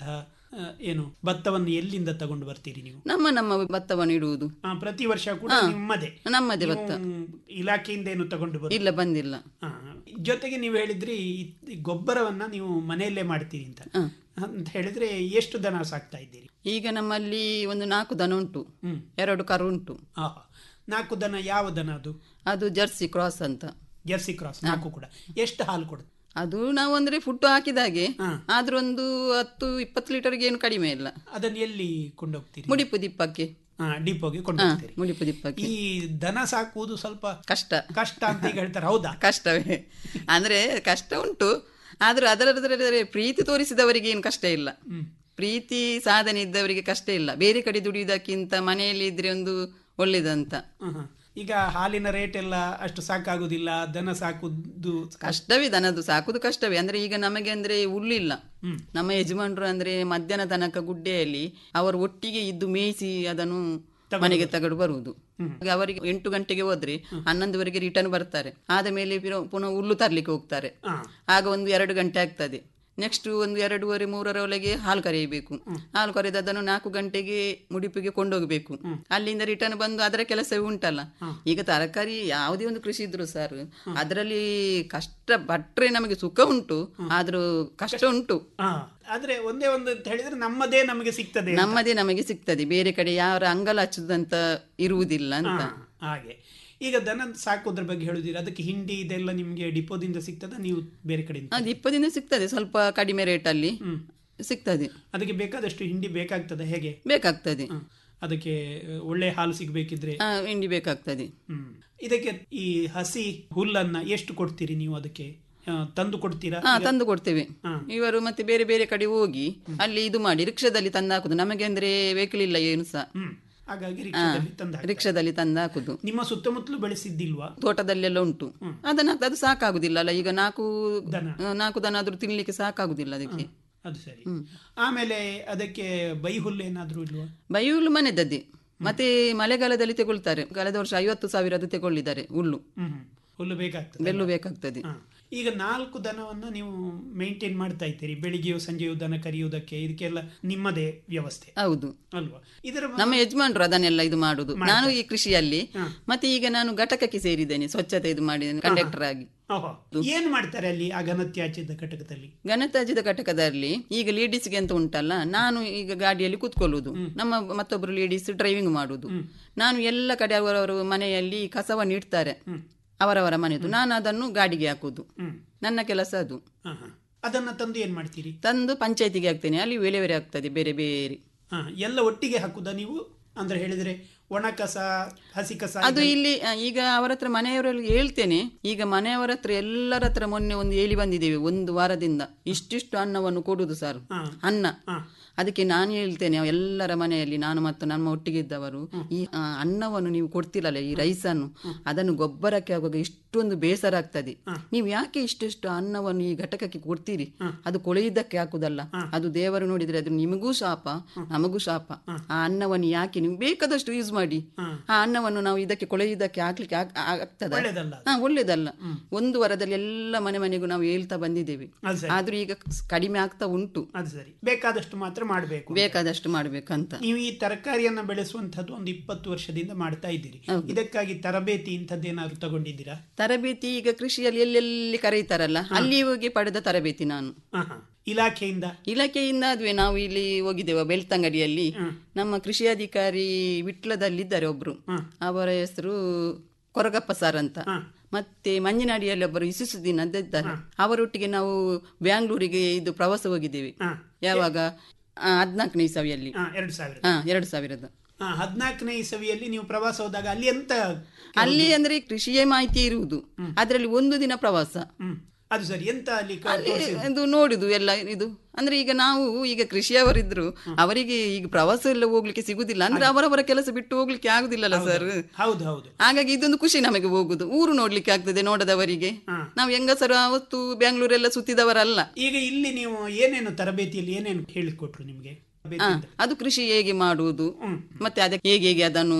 K: ಆ, ಏನು ಭತ್ತವನ್ನು ಎಲ್ಲಿಂದ ತಗೊಂಡು ಬರ್ತೀರಿ ನೀವು
L: ನಮ್ಮ ನಮ್ಮ ಭತ್ತವನ್ನು ಇಡುವುದು
K: ಆ, ಪ್ರತಿ ವರ್ಷ ಕೂಡ
L: ಹಾ.
K: ನಿಮ್ಮದೇ
L: ನಮ್ಮದೇ
K: ನೀವು
L: ಭತ್ತ.
K: ಇಲಾಖೆಯಿಂದ ಏನು ತಗೊಂಡು ಬರು
L: ಇಲ್ಲ ಬಂದಿಲ್ಲ
K: ಹಾ. ಜೊತೆಗೆ ನೀವು ಹೇಳಿದ್ರಿ ಈ- ಈ ಗೊಬ್ಬರವನ್ನ ನೀವು ಮನೆಯಲ್ಲೇ ಮಾಡ್ತೀರಿ ಅಂತ ಅಂತ ಹೇಳಿದ್ರೆ ಎಷ್ಟು ದನ ಸಾಕ್ತಾ ಇದ್ದೀರಿ
L: ಈಗ ನಮ್ಮಲ್ಲಿ ಒಂದು ನಾಲ್ಕು ದನ ಉಂಟು
K: ಹ್ಮ್.
L: ಎರಡು ಕರು ಉಂಟು
K: ಆಹಾ. ನಾಲ್ಕು ದನ ಯಾವ ದನ ಅದು
L: ಅದು ಜರ್ಸಿ ಕ್ರಾಸ್ ಅಂತ
K: ಜರ್ಸಿ ಕ್ರಾಸ್ ನಾಲ್ಕು ಕೂಡ ಎಷ್ಟು ಹಾಲು ಕೊಡುತ್ತೆ
L: ಅದು ನಾವು ಅಂದ್ರೆ ಫುಡ್ ಹಾಕಿದಾಗೆ ಆದ್ರೂ ಒಂದು ಹತ್ತು ಇಪ್ಪತ್ತು ಲೀಟರ್ಗೆ ಏನು ಕಡಿಮೆ ಇಲ್ಲ
K: ಅದನ್ನ ಎಲ್ಲಿ ಕೊಂಡೋಗ್ತೀರಿ
L: ಮುಡಿಪು ದಿಪ್ಪಕ್ಕೆ
K: ಹಾ, ಡಿಪೋಗೆ
L: ಹಾ,
K: ಕೊಂಡೋಗ್ತೀರಿ
L: ಮುಡಿಪು ದಿಪ್ಪಕ್ಕೆ
K: ಈ ದನ ಸಾಕುವುದು ಸ್ವಲ್ಪ
L: ಕಷ್ಟ
K: ಕಷ್ಟ ಅಂತ ಈಗ ಹೇಳ್ತಾರೆ ಹೌದಾ
L: ಕಷ್ಟವೇ ಅಂದ್ರೆ ಕಷ್ಟ ಉಂಟು ಆದ್ರೂ ಅದರ ಪ್ರೀತಿ ತೋರಿಸಿದವರಿಗೆ ಏನು ಕಷ್ಟ ಇಲ್ಲ ಪ್ರೀತಿ ಸಾಧನೆ ಇದ್ದವರಿಗೆ ಕಷ್ಟ ಇಲ್ಲ ಬೇರೆ ಕಡೆ ದುಡಿಯುವುದಕ್ಕಿಂತ ಮನೆಯಲ್ಲಿ ಇದ್ರೆ ಒಂದು ಒಳ್ಳೇದಂತ
K: ಹ್ಮ್, ಹ್ಮ್. ಈಗ ಹಾಲಿನ ರೇಟ್ ಎಲ್ಲ ಅಷ್ಟು ಸಾಕಾಗುದಿಲ್ಲ ದನ ಸಾಕುದು
L: ಕಷ್ಟವೇ ದನದು ಸಾಕುದು ಕಷ್ಟವೇ ಅಂದ್ರೆ ಈಗ ನಮಗೆ ಅಂದ್ರೆ ಹುಲ್ಲಿಲ್ಲ ನಮ್ಮ ಯಜಮಾನರು ಅಂದ್ರೆ ಮಧ್ಯಾಹ್ನ ತನಕ ಗುಡ್ಡೆಯಲ್ಲಿ ಅವರು ಒಟ್ಟಿಗೆ ಇದ್ದು ಮೇಯಿಸಿ ಅದನ್ನು ಮನೆಗೆ ತಗೊಂಡು ಬರುವುದು ಈಗ ಅವರಿಗೆ ಎಂಟು ಗಂಟೆಗೆ ಹೋದ್ರೆ ಹನ್ನೊಂದುವರೆಗೆ ರಿಟರ್ನ್ ಬರ್ತಾರೆ ಆದ ಮೇಲೆ ಪಿರ- ಪುನಃ ಹುಲ್ಲು ತರ್ಲಿಕ್ಕೆ ಹೋಗ್ತಾರೆ ಆಗ ಒಂದು ಎರಡು ಗಂಟೆ ಆಗ್ತದೆ ನೆಕ್ಸ್ಟ್ ಒಂದು ಎರಡೂವರೆ ಮೂರರ ಒಳಗೆ ಹಾಲು ಕರೆಯಬೇಕು ಹಾಲು ಕರೆದು ಅದನ್ನು ನಾಲ್ಕು ಗಂಟೆಗೆ ಮುಡಿಪಿಗೆ ಕೊಂಡೋಗ್ಬೇಕು ಅಲ್ಲಿಂದ ರಿಟರ್ನ್ ಬಂದು ಅದರ ಕೆಲಸವೇ ಉಂಟಲ್ಲ ಈಗ ತರಕಾರಿ ಯಾವುದೇ ಒಂದು ಕೃಷಿ ಇದ್ರು ಸರ್ ಅದರಲ್ಲಿ ಕಷ್ಟ ಪಟ್ರೆ ನಮಗೆ ಸುಖ ಉಂಟು ಆದ್ರೂ ಕಷ್ಟ ಉಂಟು
K: ಹಾ ಆದ್ರೆ ಒಂದೇ ಒಂದು ಅಂತ ಹೇಳಿದ್ರೆ ನಮ್ಮದೇ ನಮಗೆ ಸಿಗ್ತದೆ ಅಂತ.
L: ನಮ್ಮದೇ ನಮಗೆ ಸಿಗ್ತದೆ ಬೇರೆ ಕಡೆ ಯಾರ ಅಂಗಲ ಹಚ್ಚುದಂತ ಇರುವುದಿಲ್ಲ ಅಂತ
K: ಹಾ, ಹಾಗೆ ಈಗ ದನ ಸಾಕೋದ್ರ ಬಗ್ಗೆ ಹೇಳುದಿರ ಅದಕ್ಕೆ ಹಿಂಡಿ ಇದೆಲ್ಲ ನಿಮ್ಗೆ ಡಿಪೋದಿಂದ ಸಿಗ್ತದ ನೀವು ಬೇರೆ ಕಡೆಯಿಂದ
L: ಅದು ಇಪ್ಪದಿಂದ ಸಿಗ್ತದೆ ಸ್ವಲ್ಪ ಕಡಿಮೆ ರೇಟಲ್ಲಿ ಸಿಗ್ತದೆ
K: ಅದಕ್ಕೆ ಬೇಕಾದಷ್ಟು ಹಿಂಡಿ ಬೇಕಾಗ್ತದೆ ಹೇಗೆ
L: ಬೇಕಾಗ್ತದೆ
K: ಹ. ಅದಕ್ಕೆ ಒಳ್ಳೆ ಹಾಲು ಸಿಗ್ಬೇಕಿದ್ರೆ
L: ಆ, ಹಿಂಡಿ ಬೇಕಾಗ್ತದೆ
K: ಹ್ಮ್ ಇದಕ್ಕೆ ಈ ಹಸಿ ಹುಲ್ಲನ್ನ ಎಷ್ಟು ಕೊಡ್ತೀರಿ ನೀವು ಅದಕ್ಕೆ ಆ, ತಂದು ಕೊಡ್ತೀರಾ
L: ಹಾ
K: ಈಗ-
L: ತಂದು ಕೊಡ್ತೇವೆ ಇವರು ಮತ್ತೆ ಬೇರೆ ಬೇರೆ ಕಡೆ ಹೋಗಿ ಅಲ್ಲಿ ಇದು ಮಾಡಿ ರಿಕ್ಷಾದಲ್ಲಿ ತಂದು ಹಾಕುದು ನಮಗೆ ಅಂದ್ರೆ ವೆಹಿಕಲ್ ಇಲ್ಲ ಏನು ಸಹ
K: ಹ್ಮ್ ಹಾಗಾಗಿ
L: ಹಾ,
K: ರಿಕ್ಷಾದಲ್ಲಿ ತಂದು ಹಾಕ್ತಾರೆ.
L: ರಿಕ್ಷಾದಲ್ಲಿ ತಂದು ಹಾಕುದು
K: ನಿಮ್ಮ ಸುತ್ತಮುತ್ತಲು ಬೆಳೆಸಿದ್ದಿಲ್ವಾ
L: ತೋಟದಲ್ಲೆಲ್ಲ ಉಂಟು ಅದನ್ನ ಹಾಕ್ದು ಅದು ಸಾಕಾಗುದಿಲ್ಲ ಅಲ್ಲ ಈಗ ನಾಲ್ಕು ಆ, ನಾಲ್ಕು ದನ ಆದ್ರೂ ತಿನ್ಲಿಕ್ಕೆ ಸಾಕಾಗುದಿಲ್ಲ ಅದಕ್ಕೆ
K: ಅದು ಸರಿ ಆಮೇಲೆ ಅದಕ್ಕೆ ಬೈ ಹುಲ್ಲು ಏನಾದ್ರೂ ಇಲ್ವಾ
L: ಬೈಹುಲ್ಲು ಮನೆದದ್ದೇ ಮತ್ತೆ ಮಳೆಗಾಲದಲ್ಲಿ ತಗೊಳ್ತಾರೆ ಕಳೆದ ವರ್ಷ ಐವತ್ತು ಸಾವಿರದ್ದು ತಗೊಳ್ಳಿದ್ದಾರೆ ಹುಲ್ಲು
K: ಹ್ಮ್ ಹ್ಮ್. ಹುಲ್ಲು ಬೇಕಾಗ್ತದೆ
L: ಬೆಲ್ಲು ಬೇಕಾಗ್ತದೆ
K: ಹಾ. ಈಗ ನಾಲ್ಕು ದನವನ್ನ ನೀವು ಮೇಂಟೈನ್ ಮಾಡ್ತಾ ಇದ್ದೀರಿ ಬೆಳಿಗ್ಗೆಯೂ ಸಂಜೆಯೂ ದನ ಕರೆಯುವುದಕ್ಕೆ ಇದಕ್ಕೆಲ್ಲ ನಿಮ್ಮದೇ ವ್ಯವಸ್ಥೆ
L: ಹೌದು
K: ಅಲ್ವಾ ಇದರ
L: ನಮ್ಮ ಯಜಮಾನ್ರು ಅದನ್ನೆಲ್ಲ ಇದು ಮಾಡುದು ನಾನು ಈ ಕೃಷಿಯಲ್ಲಿ ಮತ್ತೆ ಈಗ ನಾನು ಘಟಕಕ್ಕೆ ಸೇರಿದ್ದೇನೆ ಸ್ವಚ್ಛತೆ ಇದು ಮಾಡಿದ್ದೇನೆ ಕಂಡಕ್ಟರ್ ಆಗಿ
K: ಓಹೋ. ಏನ್ ಮಾಡ್ತಾರೆ ಅಲ್ಲಿ ಆ ಘನತ್ಯಾಜ್ಯದ ಘಟಕದಲ್ಲಿ
L: ಘನತ್ಯಾಜ್ಯದ ಘಟಕದಲ್ಲಿ ಈಗ ಲೇಡೀಸ್ಗೆ ಅಂತ ಉಂಟಲ್ಲ ನಾನು ಈಗ ಗಾಡಿಯಲ್ಲಿ ಕೂತ್ಕೊಳ್ಳುವುದು ನಮ್ಮ ಮತ್ತೊಬ್ರು ಲೇಡೀಸ್ ಡ್ರೈವಿಂಗ್ ಮಾಡುದು ನಾನು ಎಲ್ಲ ಕಡೆ ಅವರವರು ಮನೆಯಲ್ಲಿ ಕಸವನ್ನು ಇಡ್ತಾರೆ ಅವರವರ ಮನೆದು ನಾನು ಅದನ್ನು ಗಾಡಿಗೆ ಹಾಕುದು ನನ್ನ ಕೆಲಸ ಅದು
K: ಹಾ, ಹಾ. ಅದನ್ನ ತಂದು ಏನ್ ಮಾಡ್ತೀರಿ
L: ತಂದು ಪಂಚಾಯತಿಗೆ ಹಾಕ್ತೇನೆ ಅಲ್ಲಿ ವಿಲೇವಾರಿ ಆಗ್ತದೆ ಬೇರೆ ಬೇರೆ
K: ಹಾ, ಎಲ್ಲ ಒಟ್ಟಿಗೆ ಹಾಕುದಾ ನೀವು ಅಂದ್ರೆ ಹೇಳಿದ್ರೆ ಒಣ ಕಸ ಹಸಿ ಕಸ
L: ಅದು
K: ಇದೆಲ್ಲ-
L: ಇಲ್ಲಿ ಆ, ಈಗ ಅವರ ಹತ್ರ ಮನೆಯವರಲ್ಲಿ ಹೇಳ್ತೇನೆ ಈಗ ಮನೆಯವರ ಹತ್ರ ಎಲ್ಲರ ಹತ್ರ ಮೊನ್ನೆ ಒಂದು ಹೇಳಿ ಬಂದಿದ್ದೇವೆ ಒಂದು ವಾರದಿಂದ ಇಷ್ಟಿಷ್ಟು ಅನ್ನವನ್ನು ಕೊಡುದು ಸರ್ ಅನ್ನ ಅದಕ್ಕೆ ನಾನು ಹೇಳ್ತೇನೆ ಎಲ್ಲರ ಮನೆಯಲ್ಲಿ ನಾನು ಮತ್ತು ನಮ್ಮ ಒಟ್ಟಿಗೆ ಇದ್ದವರು ಈ ಆ, ಅನ್ನವನ್ನು ನೀವು ಕೊಡ್ತಿರಲ್ಲ ಈ ರೈಸನ್ನು ಅದನ್ನು ಗೊಬ್ಬರಕ್ಕೆ ಆಗುವಾಗ ಇಷ್ಟೊಂದು ಬೇಸರ ಆಗ್ತದೆ ನೀವು ಯಾಕೆ ಇಷ್ಟಿಷ್ಟು ಅನ್ನವನ್ನು ಈ ಘಟಕಕ್ಕೆ ಕೊಡ್ತೀರಿ ಅದು ಕೊಳೆಯುವುದಕ್ಕೆ ಹಾಕುದಲ್ಲ ಅದು ದೇವರು ನೋಡಿದ್ರೆ ಅದು ನಿಮಗೂ ಶಾಪ ನಮಗೂ ಶಾಪ ಆ ಅನ್ನವನ್ನು ಯಾಕೆ ನೀವು ಬೇಕಾದಷ್ಟು ಯೂಸ್ ಮಾಡಿ ಆ ಅನ್ನವನ್ನು ನಾವು ಇದಕ್ಕೆ ಕೊಳೆಯುವುದಕ್ಕೆ ಹಾಕ್ಲಿಕ್ಕೆ ಆಗ್- ಆಗ್ತದ
K: ಒಳ್ಳೆದಲ್ಲ
L: ಹಾ ಒಳ್ಳೇದಲ್ಲ ಒಂದು ವಾರದಲ್ಲಿ ಎಲ್ಲ ಮನೆ ಮನೆಗೂ ನಾವು ಹೇಳ್ತಾ ಬಂದಿದ್ದೇವೆ
K: ಅದು ಸರಿ.
L: ಆದ್ರೂ ಈಗ ಕಡಿಮೆ ಆಗ್ತಾ ಉಂಟು
K: ಅದು ಸರಿ ಬೇಕಾದಷ್ಟು ಮಾತ್ರ ಮಾಡಬೇಕು
L: ಬೇಕಾದಷ್ಟು ಮಾಡ್ಬೇಕಂತ
K: ನೀವು ಈ ತರಕಾರಿಯನ್ನ ಬೆಳೆಸುವಂತದ್ದು ಒಂದು ಇಪ್ಪತ್ತು ವರ್ಷದಿಂದ ಮಾಡ್ತಾ ಇದ್ದೀರಿ ಇದಕ್ಕಾಗಿ ತರಬೇತಿ ಇಂಥದ್ದೇನಾದ್ರು ತಗೊಂಡಿದ್ದೀರಾ
L: ತರಬೇತಿ ಈಗ ಕೃಷಿಯಲ್ಲಿ ಎಲ್ಲೆಲ್ಲಿ ಕರೀತಾರಲ್ಲ ಅಲ್ಲಿ ಹೋಗಿ ಪಡೆದ ತರಬೇತಿ ನಾನು
K: ಹಾ, ಹಾ. ಇಲಾಖೆಯಿಂದ
L: ಇಲಾಖೆಯಿಂದ ಅದುವೆ ನಾವು ಇಲ್ಲಿ ಹೋಗಿದ್ದೇವೆ ಬೆಳ್ತಂಗಡಿಯಲ್ಲಿ ನಮ್ಮ ಕೃಷಿ ಅಧಿಕಾರಿ ವಿಟ್ಲದಲ್ಲಿದ್ದಾರೆ ಒಬ್ರು ಅವರ ಹೆಸರು ಕೊರಗಪ್ಪ ಸರ್ ಅಂತ ಮತ್ತೆ ಮಂಜನಾಡಿಯಲ್ಲಿ ಒಬ್ಬರು ಇಸುಸುದ್ದೀನ್ ಅಂತ ಇದ್ದಾರೆ ಅವರೊಟ್ಟಿಗೆ ನಾವು ಬ್ಯಾಂಗ್ಳೂರಿಗೆ ಇದು ಪ್ರವಾಸ ಹೋಗಿದ್ದೇವೆ ಯಾವಾಗ ಹದಿನಾಲ್ಕನೇ ಇಸವಿಯಲ್ಲಿ
K: ಹಾ, ಎರಡು ಸಾವಿರ
L: ಹಾ ಎರಡು ಸಾವಿರದ
K: ಹಾ, ಹದ್ನಾಲ್ಕನೇ ಇಸವಿಯಲ್ಲಿ ನೀವು ಪ್ರವಾಸ ಹೋದಾಗ ಅಲ್ಲಿ ಎಂತ
L: ಅಲ್ಲಿ ಅಂದ್ರೆ ಕೃಷಿಯೇ ಮಾಹಿತಿ ಇರುವುದು ಅದರಲ್ಲಿ ಒಂದು ದಿನ ಪ್ರವಾಸ
K: ಅದು ಸರಿ ಎಂತ ಅಲ್ಲಿ ಕ-
L: ಅಲ್ಲಿ
K: ತೋರ್ಸಿದ್ರು?
L: ಇದು ನೋಡುದು ಎಲ್ಲ ಇದು ಅಂದ್ರೆ ಈಗ ನಾವು ಈಗ ಕೃಷಿಯವರಿದ್ರು ಅವರಿಗೆ ಈಗ ಪ್ರವಾಸ ಎಲ್ಲ ಹೋಗ್ಲಿಕ್ಕೆ ಸಿಗುದಿಲ್ಲ ಅಂದ್ರೆ ಅವರವರ ಕೆಲಸ ಬಿಟ್ಟು ಹೋಗ್ಲಿಕ್ಕೆ ಆಗುದಿಲ್ಲಲ್ಲ ಸರ್
K: ಹೌದು ಹೌದು
L: ಹಾಗಾಗಿ ಇದೊಂದು ಖುಷಿ ನಮಗೆ ಹೋಗುದು ಊರು ನೋಡ್ಲಿಕ್ಕೆ ಆಗ್ತದೆ ನೋಡದವರಿಗೆ ನಾವು ಹೆಂಗಸರು ಅವತ್ತು ಬೆಂಗಳೂರೆಲ್ಲ ಸುತ್ತಿದವರಲ್ಲ
K: ಈಗ ಇಲ್ಲಿ ನೀವು ಏನೇನು ತರಬೇತಿಯಲ್ಲಿ ಏನೇನು ಹೇಳಿಕೊಟ್ರು ನಿಮ್ಗೆ
L: ಆ, ಅದು ಕೃಷಿ ಹೇಗೆ ಮಾಡುವುದು ಮತ್ತೆ ಅದಕ್ಕೆ ಹೇಗೆ ಹೇಗೆ ಅದನ್ನು